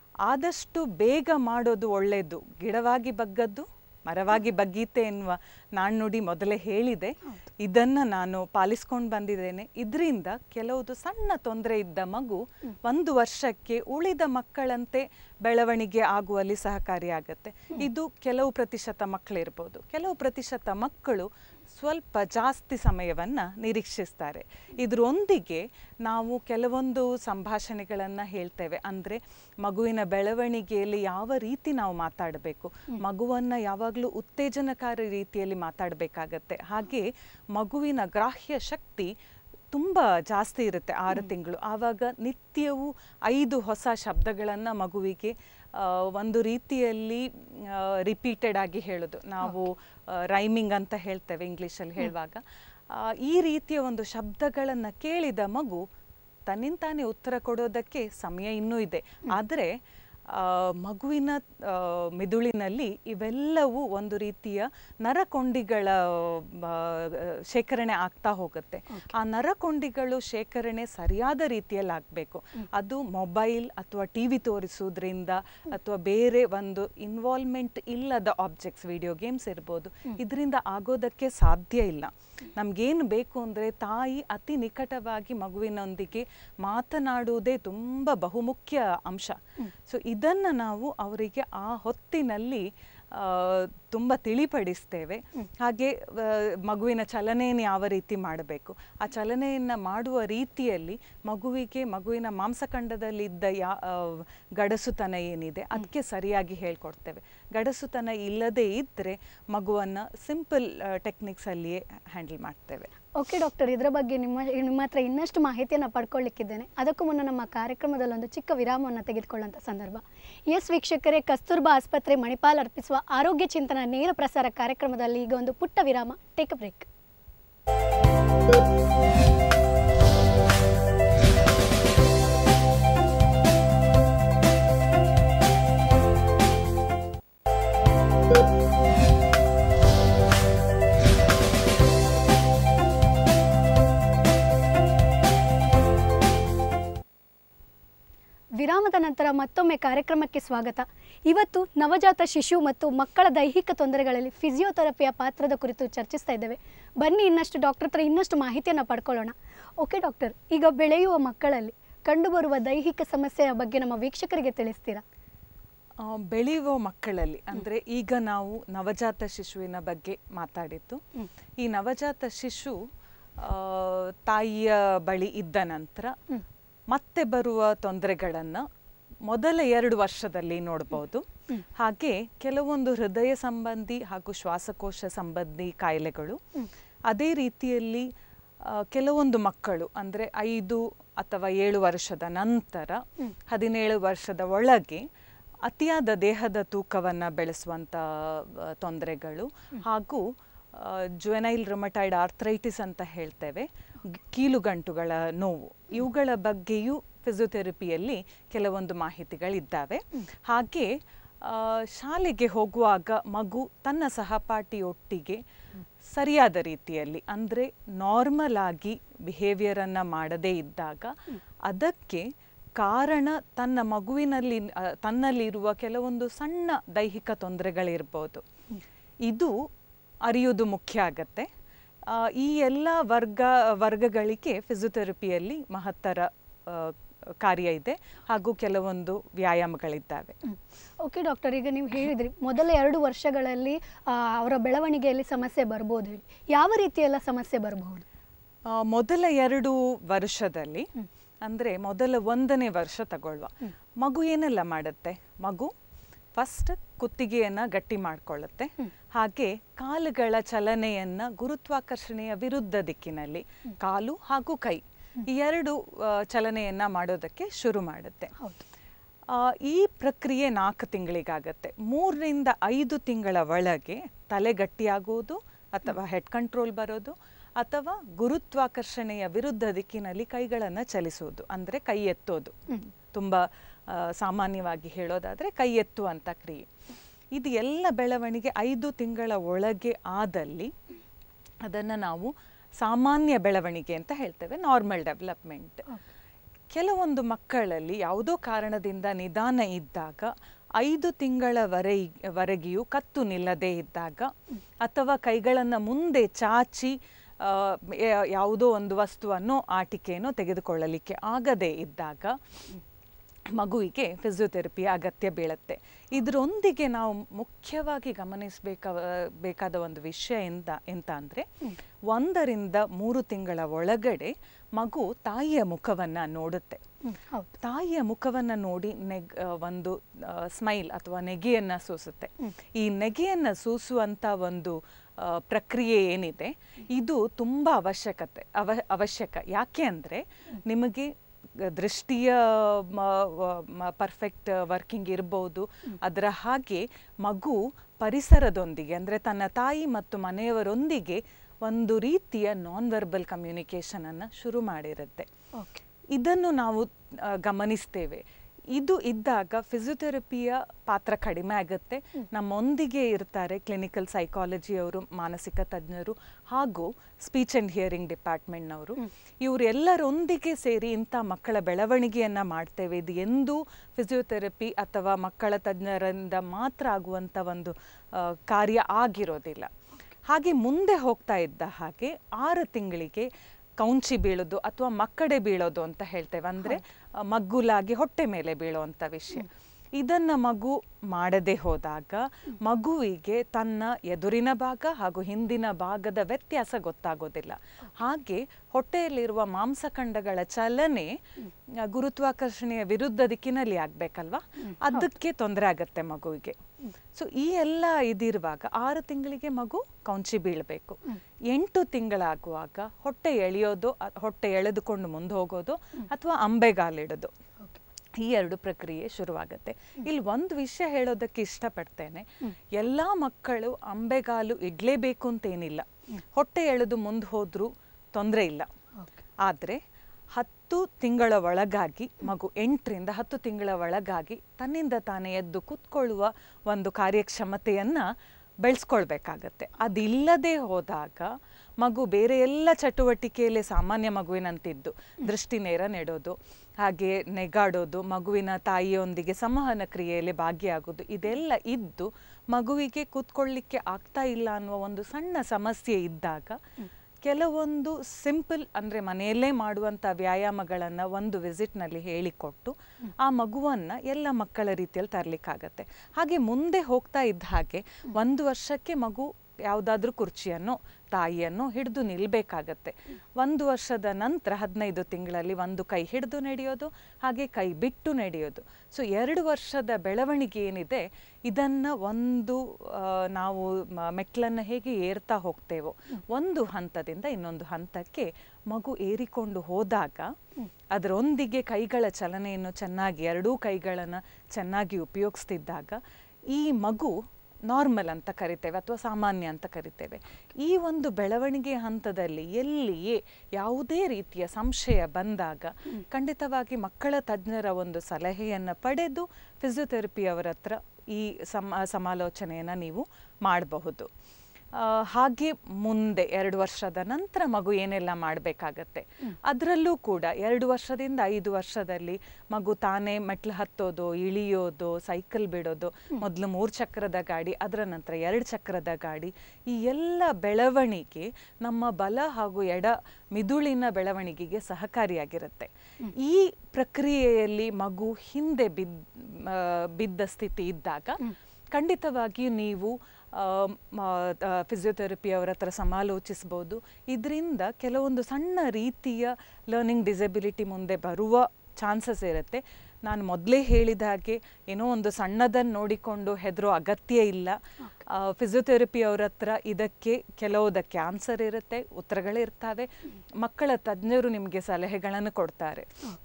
ಆದಷ್ಟು ಬೇಗ ಮಾಡೋದು ಒಳ್ಳೆಯದು ಗಿಡವಾಗಿ ಬಗ್ಗದ್ದು ಮರವಾಗಿ ಬಗ್ಗೀತೆ ಎನ್ನುವ ನಾಣ್ಣುಡಿ ಮೊದಲೇ ಹೇಳಿದೆ ಇದನ್ನು ನಾನು ಪಾಲಿಸ್ಕೊಂಡು ಬಂದಿದ್ದೇನೆ ಇದರಿಂದ ಕೆಲವುದು ಸಣ್ಣ ತೊಂದರೆ ಇದ್ದ ಮಗು ಒಂದು ವರ್ಷಕ್ಕೆ ಉಳಿದ ಮಕ್ಕಳಂತೆ ಬೆಳವಣಿಗೆ ಆಗುವಲ್ಲಿ ಸಹಕಾರಿಯಾಗತ್ತೆ ಇದು ಕೆಲವು ಪ್ರತಿಶತ ಮಕ್ಕಳಿರ್ಬೋದು ಕೆಲವು ಪ್ರತಿಶತ ಮಕ್ಕಳು ಸ್ವಲ್ಪ ಜಾಸ್ತಿ ಸಮಯವನ್ನು ನಿರೀಕ್ಷಿಸ್ತಾರೆ ಇದರೊಂದಿಗೆ ನಾವು ಕೆಲವೊಂದು ಸಂಭಾಷಣೆಗಳನ್ನು ಹೇಳ್ತೇವೆ ಅಂದರೆ ಮಗುವಿನ ಬೆಳವಣಿಗೆಯಲ್ಲಿ ಯಾವ ರೀತಿ ನಾವು ಮಾತಾಡಬೇಕು ಮಗುವನ್ನು ಯಾವಾಗಲೂ ಉತ್ತೇಜನಕಾರಿ ರೀತಿಯಲ್ಲಿ ಮಾತಾಡಬೇಕಾಗತ್ತೆ ಹಾಗೆ ಮಗುವಿನ ಗ್ರಾಹ್ಯ ಶಕ್ತಿ ತುಂಬ ಜಾಸ್ತಿ ಇರುತ್ತೆ ಆರು ತಿಂಗಳು ಆವಾಗ ನಿತ್ಯವೂ ಐದು ಹೊಸ ಶಬ್ದಗಳನ್ನು ಮಗುವಿಗೆ ಆ, ಒಂದು ರೀತಿಯಲ್ಲಿ ರಿಪೀಟೆಡ್ ಆಗಿ ಹೇಳೋದು ನಾವು ರೈಮಿಂಗ್ ಅಂತ ಹೇಳ್ತೇವೆ ಇಂಗ್ಲೀಷಲ್ಲಿ ಹೇಳುವಾಗ ಆ, ಈ ರೀತಿಯ ಒಂದು ಶಬ್ದಗಳನ್ನು ಕೇಳಿದ ಮಗು ತನ್ನಿಂತಾನೇ ಉತ್ತರ ಕೊಡೋದಕ್ಕೆ ಸಮಯ ಇನ್ನೂ ಇದೆ ಆದರೆ ಆ, ಮಗುವಿನ ಆ, ಮಿದುಳಿನಲ್ಲಿ ಇವೆಲ್ಲವೂ ಒಂದು ರೀತಿಯ ನರಕೊಂಡಿಗಳ ಆ, ಶೇಖರಣೆ ಆಗ್ತಾ ಹೋಗುತ್ತೆ ಆ ನರಕೊಂಡಿಗಳು ಶೇಖರಣೆ ಸರಿಯಾದ ರೀತಿಯಲ್ಲಿ ಆಗಬೇಕು ಅದು ಮೊಬೈಲ್ ಅಥವಾ ಟಿ ವಿ ತೋರಿಸೋದ್ರಿಂದ ಅಥವಾ ಬೇರೆ ಒಂದು ಇನ್ವಾಲ್ವ್ಮೆಂಟ್ ಇಲ್ಲದ ಆಬ್ಜೆಕ್ಟ್ಸ್ ವಿಡಿಯೋ ಗೇಮ್ಸ್ ಇರ್ಬೋದು ಇದರಿಂದ ಆಗೋದಕ್ಕೆ ಸಾಧ್ಯ ಇಲ್ಲ ನಮ್ಗೇನು ಬೇಕು ಅಂದರೆ ತಾಯಿ ಅತಿ ನಿಕಟವಾಗಿ ಮಗುವಿನೊಂದಿಗೆ ಮಾತನಾಡುವುದೇ ತುಂಬ ಬಹುಮುಖ್ಯ ಅಂಶ ಸೊ ಇದನ್ನು ನಾವು ಅವರಿಗೆ ಆ ಹೊತ್ತಿನಲ್ಲಿ ಆ, ತುಂಬ ತಿಳಿಪಡಿಸ್ತೇವೆ ಹಾಗೆ ಆ, ಮಗುವಿನ ಚಲನೆಯನ್ನು ಯಾವ ರೀತಿ ಮಾಡಬೇಕು ಆ ಚಲನೆಯನ್ನು ಮಾಡುವ ರೀತಿಯಲ್ಲಿ ಮಗುವಿಗೆ ಮಗುವಿನ ಮಾಂಸಖಂಡದಲ್ಲಿದ್ದ ಯಾ ಆ, ಗಡಸುತನ ಏನಿದೆ ಅದಕ್ಕೆ ಸರಿಯಾಗಿ ಹೇಳ್ಕೊಡ್ತೇವೆ ಗಡಸುತನ ಇಲ್ಲದೇ ಇದ್ದರೆ ಮಗುವನ್ನು ಸಿಂಪಲ್ ಟೆಕ್ನಿಕ್ಸಲ್ಲಿಯೇ ಹ್ಯಾಂಡಲ್ ಮಾಡ್ತೇವೆ ಓಕೆ ಡಾಕ್ಟರ್ ಇದರ ಬಗ್ಗೆ ನಿಮ್ಮ ನಿಮ್ಮ ಹತ್ರ ಇನ್ನಷ್ಟು ಮಾಹಿತಿಯನ್ನು ಪಡ್ಕೊಳ್ಳಿಕ್ಕಿದ್ದೇನೆ ಅದಕ್ಕೂ ಮುನ್ನ ನಮ್ಮ ಕಾರ್ಯಕ್ರಮದಲ್ಲಿ ಒಂದು ಚಿಕ್ಕ ವಿರಾಮವನ್ನು ತೆಗೆದುಕೊಳ್ಳುವಂಥ ಸಂದರ್ಭ ಎಸ್ ವೀಕ್ಷಕರೇ ಕಸ್ತೂರ್ಬಾ ಆಸ್ಪತ್ರೆ ಮಣಿಪಾಲ್ ಅರ್ಪಿಸುವ ಆರೋಗ್ಯ ಚಿಂತನ ನೇರ ಪ್ರಸಾರ ಕಾರ್ಯಕ್ರಮದಲ್ಲಿ ಈಗ ಒಂದು ಪುಟ್ಟ ವಿರಾಮ ಟೇಕ್ ಅ ಬ್ರೇಕ್ ನಂತರ ಮತ್ತೊಮ್ಮೆ ಕಾರ್ಯಕ್ರಮಕ್ಕೆ ಸ್ವಾಗತ ಇವತ್ತು ನವಜಾತ ಶಿಶು ಮತ್ತು ಮಕ್ಕಳ ದೈಹಿಕ ತೊಂದರೆಗಳಲ್ಲಿ ಫಿಸಿಯೋಥೆರಪಿಯ ಪಾತ್ರದ ಕುರಿತು ಚರ್ಚಿಸ್ತಾ ಇದ್ದೇವೆ ಬನ್ನಿ ಇನ್ನಷ್ಟು ಡಾಕ್ಟರ್ ಹತ್ರ ಇನ್ನಷ್ಟು ಮಾಹಿತಿಯನ್ನು ಪಡ್ಕೊಳ್ಳೋಣ ಓಕೆ ಡಾಕ್ಟರ್ ಈಗ ಬೆಳೆಯುವ ಮಕ್ಕಳಲ್ಲಿ ಕಂಡುಬರುವ ದೈಹಿಕ ಸಮಸ್ಯೆಯ ಬಗ್ಗೆ ನಮ್ಮ ವೀಕ್ಷಕರಿಗೆ ತಿಳಿಸ್ತೀರಾ ಆ, ಬೆಳೆಯುವ ಮಕ್ಕಳಲ್ಲಿ ಅಂದರೆ ಈಗ ನಾವು ನವಜಾತ ಶಿಶುವಿನ ಬಗ್ಗೆ ಮಾತಾಡಿದ್ದು ಹ್ಮ್. ಈ ನವಜಾತ ಶಿಶು ಆ, ತಾಯಿಯ ಬಳಿ ಇದ್ದ ನಂತರ ಹ್ಮ್. ಮತ್ತೆ ಬರುವ ತೊಂದರೆಗಳನ್ನು ಮೊದಲ ಎರಡು ವರ್ಷದಲ್ಲಿ ನೋಡ್ಬೋದು ಹ್ಮ್. ಹಾಗೆ ಕೆಲವೊಂದು ಹೃದಯ ಸಂಬಂಧಿ ಹಾಗೂ ಶ್ವಾಸಕೋಶ ಸಂಬಂಧಿ ಕಾಯಿಲೆಗಳು ಹ್ಮ್. ಅದೇ ರೀತಿಯಲ್ಲಿ ಆ, ಕೆಲವೊಂದು ಮಕ್ಕಳು ಅಂದರೆ ಐದು ಅಥವಾ ಏಳು ವರ್ಷದ ನಂತರ ಹ್ಮ್. ಹದಿನೇಳು ವರ್ಷದ ಒಳಗೆ ಅತಿಯಾದ ದೇಹದ ತೂಕವನ್ನು ಬೆಳೆಸುವಂಥ ತೊಂದರೆಗಳು ಹಾಗೂ ಜುವೆನೈಲ್ ರುಮಟೈಡ್ ಆರ್ಥ್ರೈಟಿಸ್ ಅಂತ ಹೇಳ್ತೇವೆ ಗ್- ಕೀಲುಗಂಟುಗಳ ನೋವು ಇವುಗಳ ಬಗ್ಗೆಯೂ ಫಿಸಿಯೋಥೆರಪಿಯಲ್ಲಿ ಕೆಲವೊಂದು ಮಾಹಿತಿಗಳಿದ್ದಾವೆ ಹಾಗೆ ಆ, ಶಾಲೆಗೆ ಹೋಗುವಾಗ ಮಗು ತನ್ನ ಸಹಪಾಠಿಯೊಟ್ಟಿಗೆ ಸರಿಯಾದ ರೀತಿಯಲ್ಲಿ ಅಂದರೆ ನಾರ್ಮಲ್ ಆಗಿ ಬಿಹೇವಿಯರನ್ನು ಮಾಡದೇ ಇದ್ದಾಗ ಅದಕ್ಕೆ ಕಾರಣ ತನ್ನ ಮಗುವಿನಲ್ಲಿ ಆ, ತನ್ನಲ್ಲಿರುವ ಕೆಲವೊಂದು ಸಣ್ಣ ದೈಹಿಕ ತೊಂದರೆಗಳಿರ್ಬೋದು ಇದು ಅರಿಯೋದು ಮುಖ್ಯ ಆಗತ್ತೆ ಆ, ಈ ಎಲ್ಲ ವರ್ಗ ವರ್ಗಗಳಿಗೆ ಫಿಸಿಯೋಥೆರಪಿಯಲ್ಲಿ ಮಹತ್ತರ ಆ, ಕಾರ್ಯ ಇದೆ ಹಾಗೂ ಕೆಲವೊಂದು ವ್ಯಾಯಾಮಗಳಿದ್ದಾವೆ ಓಕೆ ಡಾಕ್ಟರ್ ಈಗ ನೀವು ಹೇಳಿದ್ರಿ ಮೊದಲ ಎರಡು ವರ್ಷಗಳಲ್ಲಿ ಆ, ಅವರ ಬೆಳವಣಿಗೆಯಲ್ಲಿ ಸಮಸ್ಯೆ ಬರ್ಬೋದು ಹೇಳಿ ಯಾವ ರೀತಿಯೆಲ್ಲ ಸಮಸ್ಯೆ ಬರಬಹುದು ಆ, ಮೊದಲ ಎರಡು ವರ್ಷದಲ್ಲಿ ಅಂದರೆ ಮೊದಲ ಒಂದನೇ ವರ್ಷ ತಗೊಳ್ಳುವ ಮಗು ಏನೆಲ್ಲ ಮಾಡುತ್ತೆ ಮಗು ಫಸ್ಟ್ ಕುತ್ತಿಗೆಯನ್ನು ಗಟ್ಟಿ ಮಾಡ್ಕೊಳ್ಳುತ್ತೆ ಹಾಗೆ ಕಾಲುಗಳ ಚಲನೆಯನ್ನು ಗುರುತ್ವಾಕರ್ಷಣೆಯ ವಿರುದ್ಧ ದಿಕ್ಕಿನಲ್ಲಿ ಕಾಲು ಹಾಗೂ ಕೈ ಈ ಎರಡು ಆ, ಚಲನೆಯನ್ನ ಮಾಡೋದಕ್ಕೆ ಶುರು ಮಾಡುತ್ತೆ ಹೌದು ಆ, ಈ ಪ್ರಕ್ರಿಯೆ ನಾಲ್ಕು ತಿಂಗಳಿಗಾಗತ್ತೆ ಮೂರರಿಂದ ಐದು ತಿಂಗಳ ಒಳಗೆ ತಲೆ ಗಟ್ಟಿಯಾಗುವುದು ಅಥವಾ ಹೆಡ್ ಕಂಟ್ರೋಲ್ ಬರೋದು ಅಥವಾ ಗುರುತ್ವಾಕರ್ಷಣೆಯ ವಿರುದ್ಧ ದಿಕ್ಕಿನಲ್ಲಿ ಕೈಗಳನ್ನು ಚಲಿಸುವುದು ಅಂದರೆ ಕೈ ಎತ್ತೋದು ತುಂಬ ಆ, ಸಾಮಾನ್ಯವಾಗಿ ಹೇಳೋದಾದರೆ ಕೈ ಎತ್ತುವಂಥ ಕ್ರಿಯೆ ಇದು ಎಲ್ಲ ಬೆಳವಣಿಗೆ ಐದು ತಿಂಗಳ ಒಳಗೆ ಆದಲ್ಲಿ ಅದನ್ನು ನಾವು ಸಾಮಾನ್ಯ ಬೆಳವಣಿಗೆ ಅಂತ ಹೇಳ್ತೇವೆ ನಾರ್ಮಲ್ ಡೆವಲಪ್ಮೆಂಟ್ ಕೆಲವೊಂದು ಮಕ್ಕಳಲ್ಲಿ ಯಾವುದೋ ಕಾರಣದಿಂದ ನಿಧಾನ ಇದ್ದಾಗ ಐದು ತಿಂಗಳವರೆ ವರೆಗೆಯೂ ಕತ್ತು ನಿಲ್ಲದೇ ಇದ್ದಾಗ ಅಥವಾ ಕೈಗಳನ್ನು ಮುಂದೆ ಚಾಚಿ ಆ, ಯಾ- ಯಾವುದೋ ಒಂದು ವಸ್ತುವನ್ನು ಆಟಿಕೆಯನ್ನು ತೆಗೆದುಕೊಳ್ಳಲಿಕ್ಕೆ ಆಗದೇ ಇದ್ದಾಗ ಮಗುವಿಗೆ ಫಿಸಿಯೋಥೆರಪಿಯ ಅಗತ್ಯ ಬೀಳುತ್ತೆ ಇದರೊಂದಿಗೆ ನಾವು ಮುಖ್ಯವಾಗಿ ಗಮನಿಸಬೇಕ ಬೇಕಾದ ಒಂದು ವಿಷಯ ಎಂತ ಎಂತ ಅಂದರೆ ಒಂದರಿಂದ ಮೂರು ತಿಂಗಳ ಒಳಗಡೆ ಮಗು ತಾಯಿಯ ಮುಖವನ್ನು ನೋಡುತ್ತೆ ಹ್ಮ್, ಹೌದು ತಾಯಿಯ ಮುಖವನ್ನು ನೋಡಿ ನೆಗ್ ಆ, ಒಂದು ಸ್ಮೈಲ್ ಅಥವಾ ನೆಗೆಯನ್ನು ಸೂಸುತ್ತೆ ಈ ನೆಗೆಯನ್ನು ಸೂಸುವಂಥ ಒಂದು ಆ, ಪ್ರಕ್ರಿಯೆ ಏನಿದೆ ಇದು ತುಂಬ ಅವಶ್ಯಕತೆ ಅವ ಅವಶ್ಯಕ ಯಾಕೆ ಅಂದರೆ ನಿಮಗೆ ದೃಷ್ಟಿಯ ಪರ್ಫೆಕ್ಟ್ ವರ್ಕಿಂಗ್ ಇರ್ಬೋದು ಅದರ ಹಾಗೆ ಮಗು ಪರಿಸರದೊಂದಿಗೆ ಅಂದರೆ ತನ್ನ ತಾಯಿ ಮತ್ತು ಮನೆಯವರೊಂದಿಗೆ ಒಂದು ರೀತಿಯ ನಾನ್ ವೆರ್ಬಲ್ ಕಮ್ಯುನಿಕೇಷನನ್ನು ಶುರು ಮಾಡಿರುತ್ತೆ ಓಕೆ ಇದನ್ನು ನಾವು ಆ, ಗಮನಿಸ್ತೇವೆ ಇದು ಇದ್ದಾಗ ಫಿಸಿಯೋಥೆರಪಿಯ ಪಾತ್ರ ಕಡಿಮೆ ಆಗುತ್ತೆ ನಮ್ಮೊಂದಿಗೆ ಇರ್ತಾರೆ ಕ್ಲಿನಿಕಲ್ ಸೈಕಾಲಜಿಯವರು ಮಾನಸಿಕ ತಜ್ಞರು ಹಾಗೂ ಸ್ಪೀಚ್ ಆ್ಯಂಡ್ ಹಿಯರಿಂಗ್ ಡಿಪಾರ್ಟ್ಮೆಂಟ್ನವರು ಇವರೆಲ್ಲರೊಂದಿಗೆ ಸೇರಿ ಇಂಥ ಮಕ್ಕಳ ಬೆಳವಣಿಗೆಯನ್ನು ಮಾಡ್ತೇವೆ ಇದು ಎಂದೂ ಫಿಸಿಯೋಥೆರಪಿ ಅಥವಾ ಮಕ್ಕಳ ತಜ್ಞರಿಂದ ಮಾತ್ರ ಆಗುವಂಥ ಒಂದು ಆ, ಕಾರ್ಯ ಆಗಿರೋದಿಲ್ಲ ಹಾಗೆ ಮುಂದೆ ಹೋಗ್ತಾ ಇದ್ದ ಹಾಗೆ ಆರು ತಿಂಗಳಿಗೆ ಕೌಂಚಿ ಬೀಳೋದು ಅಥವಾ ಮಕ್ಕಡೆ ಬೀಳೋದು ಅಂತ ಹೇಳ್ತೇವೆ ಅಂದರೆ ಮಗ್ಗುಲಾಗಿ ಹೊಟ್ಟೆ ಮೇಲೆ ಬೀಳುವಂಥ ವಿಷಯ ಇದನ್ನು ಮಗು ಮಾಡದೆ ಹೋದಾಗ ಮಗುವಿಗೆ ತನ್ನ ಎದುರಿನ ಭಾಗ ಹಾಗೂ ಹಿಂದಿನ ಭಾಗದ ವ್ಯತ್ಯಾಸ ಗೊತ್ತಾಗೋದಿಲ್ಲ ಹಾಗೆ ಹೊಟ್ಟೆಯಲ್ಲಿರುವ ಮಾಂಸಖಂಡಗಳ ಚಲನೆ ಆ, ಗುರುತ್ವಾಕರ್ಷಣೆಯ ವಿರುದ್ಧ ದಿಕ್ಕಿನಲ್ಲಿ ಆಗಬೇಕಲ್ವಾ ಅದಕ್ಕೆ ತೊಂದರೆ ಆಗತ್ತೆ ಮಗುವಿಗೆ ಸೊ ಈ ಎಲ್ಲ ಇದಿರುವಾಗ ಆರು ತಿಂಗಳಿಗೆ ಮಗು ಕೌಂಚಿ ಬೀಳಬೇಕು ಎಂಟು ತಿಂಗಳಾಗುವಾಗ ಹೊಟ್ಟೆ ಎಳೆಯೋದು ಅ- ಹೊಟ್ಟೆ ಎಳೆದುಕೊಂಡು ಮುಂದೆ ಹೋಗೋದು ಅಥವಾ ಅಂಬೆಗಾಲಿಡೋದು ಈ ಎರಡು ಪ್ರಕ್ರಿಯೆ ಶುರುವಾಗುತ್ತೆ ಇಲ್ಲಿ ಒಂದು ವಿಷಯ ಹೇಳೋದಕ್ಕೆ ಇಷ್ಟಪಡ್ತೇನೆ ಎಲ್ಲ ಮಕ್ಕಳು ಅಂಬೆಗಾಲು ಇಡ್ಲೇಬೇಕು ಅಂತೇನಿಲ್ಲ ಹೊಟ್ಟೆ ಎಳೆದು ಮುಂದೆ ಹೋದ್ರೂ ತೊಂದರೆ ಇಲ್ಲ ಓಕೆ ಆದರೆ ಹತ್ತು ತಿಂಗಳ ಒಳಗಾಗಿ ಮಗು ಎಂಟರಿಂದ ಹತ್ತು ತಿಂಗಳ ಒಳಗಾಗಿ ತನ್ನಿಂದ ತಾನೇ ಎದ್ದು ಕೂತ್ಕೊಳ್ಳುವ ಒಂದು ಕಾರ್ಯಕ್ಷಮತೆಯನ್ನು ಬೆಳೆಸ್ಕೊಳ್ಬೇಕಾಗತ್ತೆ ಅದಿಲ್ಲದೆ ಹೋದಾಗ ಮಗು ಬೇರೆ ಎಲ್ಲ ಚಟುವಟಿಕೆಯಲ್ಲಿ ಸಾಮಾನ್ಯ ಮಗುವಿನಂತಿದ್ದು ದೃಷ್ಟಿ ನೇರ ನೆಡೋದು ಹಾಗೆ ನೆಗಾಡೋದು ಮಗುವಿನ ತಾಯಿಯೊಂದಿಗೆ ಸಂವಹನ ಕ್ರಿಯೆಯಲ್ಲಿ ಭಾಗಿಯಾಗೋದು ಇದೆಲ್ಲ ಇದ್ದು ಮಗುವಿಗೆ ಕೂತ್ಕೊಳ್ಳಿಕ್ಕೆ ಆಗ್ತಾ ಇಲ್ಲ ಅನ್ನುವ ಒಂದು ಸಣ್ಣ ಸಮಸ್ಯೆ ಇದ್ದಾಗ ಕೆಲವೊಂದು ಸಿಂಪಲ್ ಅಂದರೆ ಮನೆಯಲ್ಲೇ ಮಾಡುವಂಥ ವ್ಯಾಯಾಮಗಳನ್ನು ಒಂದು ವಿಸಿಟ್ನಲ್ಲಿ ಹೇಳಿಕೊಟ್ಟು ಆ ಮಗುವನ್ನು ಎಲ್ಲ ಮಕ್ಕಳ ರೀತಿಯಲ್ಲಿ ತರಲಿಕ್ಕಾಗತ್ತೆ ಹಾಗೆ ಮುಂದೆ ಹೋಗ್ತಾ ಇದ್ದ ಹಾಗೆ ಒಂದು ವರ್ಷಕ್ಕೆ ಮಗು ಯಾವುದಾದ್ರೂ ಕುರ್ಚಿಯನ್ನು ತಾಯಿಯನ್ನು ಹಿಡಿದು ನಿಲ್ಲಬೇಕಾಗತ್ತೆ ಒಂದು ವರ್ಷದ ನಂತರ ಹದಿನೈದು ತಿಂಗಳಲ್ಲಿ ಒಂದು ಕೈ ಹಿಡಿದು ನಡೆಯೋದು ಹಾಗೆ ಕೈ ಬಿಟ್ಟು ನಡೆಯೋದು ಸೊ ಎರಡು ವರ್ಷದ ಬೆಳವಣಿಗೆ ಏನಿದೆ ಇದನ್ನು ಒಂದು ಆ, ನಾವು ಮ- ಮೆಟ್ಲನ್ನು ಹೇಗೆ ಏರ್ತಾ ಹೋಗ್ತೇವೋ ಒಂದು ಹಂತದಿಂದ ಇನ್ನೊಂದು ಹಂತಕ್ಕೆ ಮಗು ಏರಿಕೊಂಡು ಹೋದಾಗ ಅದರೊಂದಿಗೆ ಕೈಗಳ ಚಲನೆಯನ್ನು ಚೆನ್ನಾಗಿ ಎರಡೂ ಕೈಗಳನ್ನು ಚೆನ್ನಾಗಿ ಉಪಯೋಗಿಸ್ತಿದ್ದಾಗ ಈ ಮಗು ನಾರ್ಮಲ್ ಅಂತ ಕರಿತೇವೆ ಅಥವಾ ಸಾಮಾನ್ಯ ಅಂತ ಕರಿತೇವೆ ಈ ಒಂದು ಬೆಳವಣಿಗೆ ಹಂತದಲ್ಲಿ ಎಲ್ಲಿಯೇ ಯಾವುದೇ ರೀತಿಯ ಸಂಶಯ ಬಂದಾಗ ಖಂಡಿತವಾಗಿ ಮಕ್ಕಳ ತಜ್ಞರ ಒಂದು ಸಲಹೆಯನ್ನು ಪಡೆದು ಫಿಸಿಯೋಥೆರಪಿ ಅವರ ಹತ್ರ ಈ ಸಮ ಸಮಾಲೋಚನೆಯನ್ನು ನೀವು ಮಾಡಬಹುದು ಆ, ಹಾಗೆ ಮುಂದೆ ಎರಡು ವರ್ಷದ ನಂತರ ಮಗು ಏನೆಲ್ಲ ಮಾಡಬೇಕಾಗತ್ತೆ ಅದರಲ್ಲೂ ಕೂಡ ಎರಡು ವರ್ಷದಿಂದ ಐದು ವರ್ಷದಲ್ಲಿ ಮಗು ತಾನೇ ಮೆಟ್ಲು ಹತ್ತೋದು ಇಳಿಯೋದು ಸೈಕಲ್ ಬಿಡೋದು ಮೊದಲು ಮೂರು ಚಕ್ರದ ಗಾಡಿ ಅದರ ನಂತರ ಎರಡು ಚಕ್ರದ ಗಾಡಿ ಈ ಎಲ್ಲ ಬೆಳವಣಿಗೆ ನಮ್ಮ ಬಲ ಹಾಗೂ ಎಡ ಮಿದುಳಿನ ಬೆಳವಣಿಗೆಗೆ ಸಹಕಾರಿಯಾಗಿರುತ್ತೆ ಈ ಪ್ರಕ್ರಿಯೆಯಲ್ಲಿ ಮಗು ಹಿಂದೆ ಬಿದ್ದ ಆ, ಬಿದ್ದ ಸ್ಥಿತಿ ಇದ್ದಾಗ ಖಂಡಿತವಾಗಿಯೂ ನೀವು ಫಿಸಿಯೋಥೆರಪಿ ಅವರ ಹತ್ರ ಸಮಾಲೋಚಿಸ್ಬೋದು ಇದರಿಂದ ಕೆಲವೊಂದು ಸಣ್ಣ ರೀತಿಯ ಲರ್ನಿಂಗ್ ಡಿಸೆಬಿಲಿಟಿ ಮುಂದೆ ಬರುವ ಚಾನ್ಸಸ್ ಇರುತ್ತೆ ನಾನು ಮೊದಲೇ ಹೇಳಿದ ಹಾಗೆ ಏನೋ ಒಂದು ಸಣ್ಣದನ್ನು ನೋಡಿಕೊಂಡು ಹೆದರೋ ಅಗತ್ಯ ಇಲ್ಲ ಫಿಸಿಯೋಥೆರಪಿ ಅವ್ರ ಹತ್ರ ಇದಕ್ಕೆ ಕೆಲವುದಕ್ಕೆ ಆನ್ಸರ್ ಇರುತ್ತೆ ಉತ್ತರಗಳಿರ್ತವೆ ಮಕ್ಕಳ ತಜ್ಞರು ನಿಮಗೆ ಸಲಹೆಗಳನ್ನು ಕೊಡ್ತಾರೆ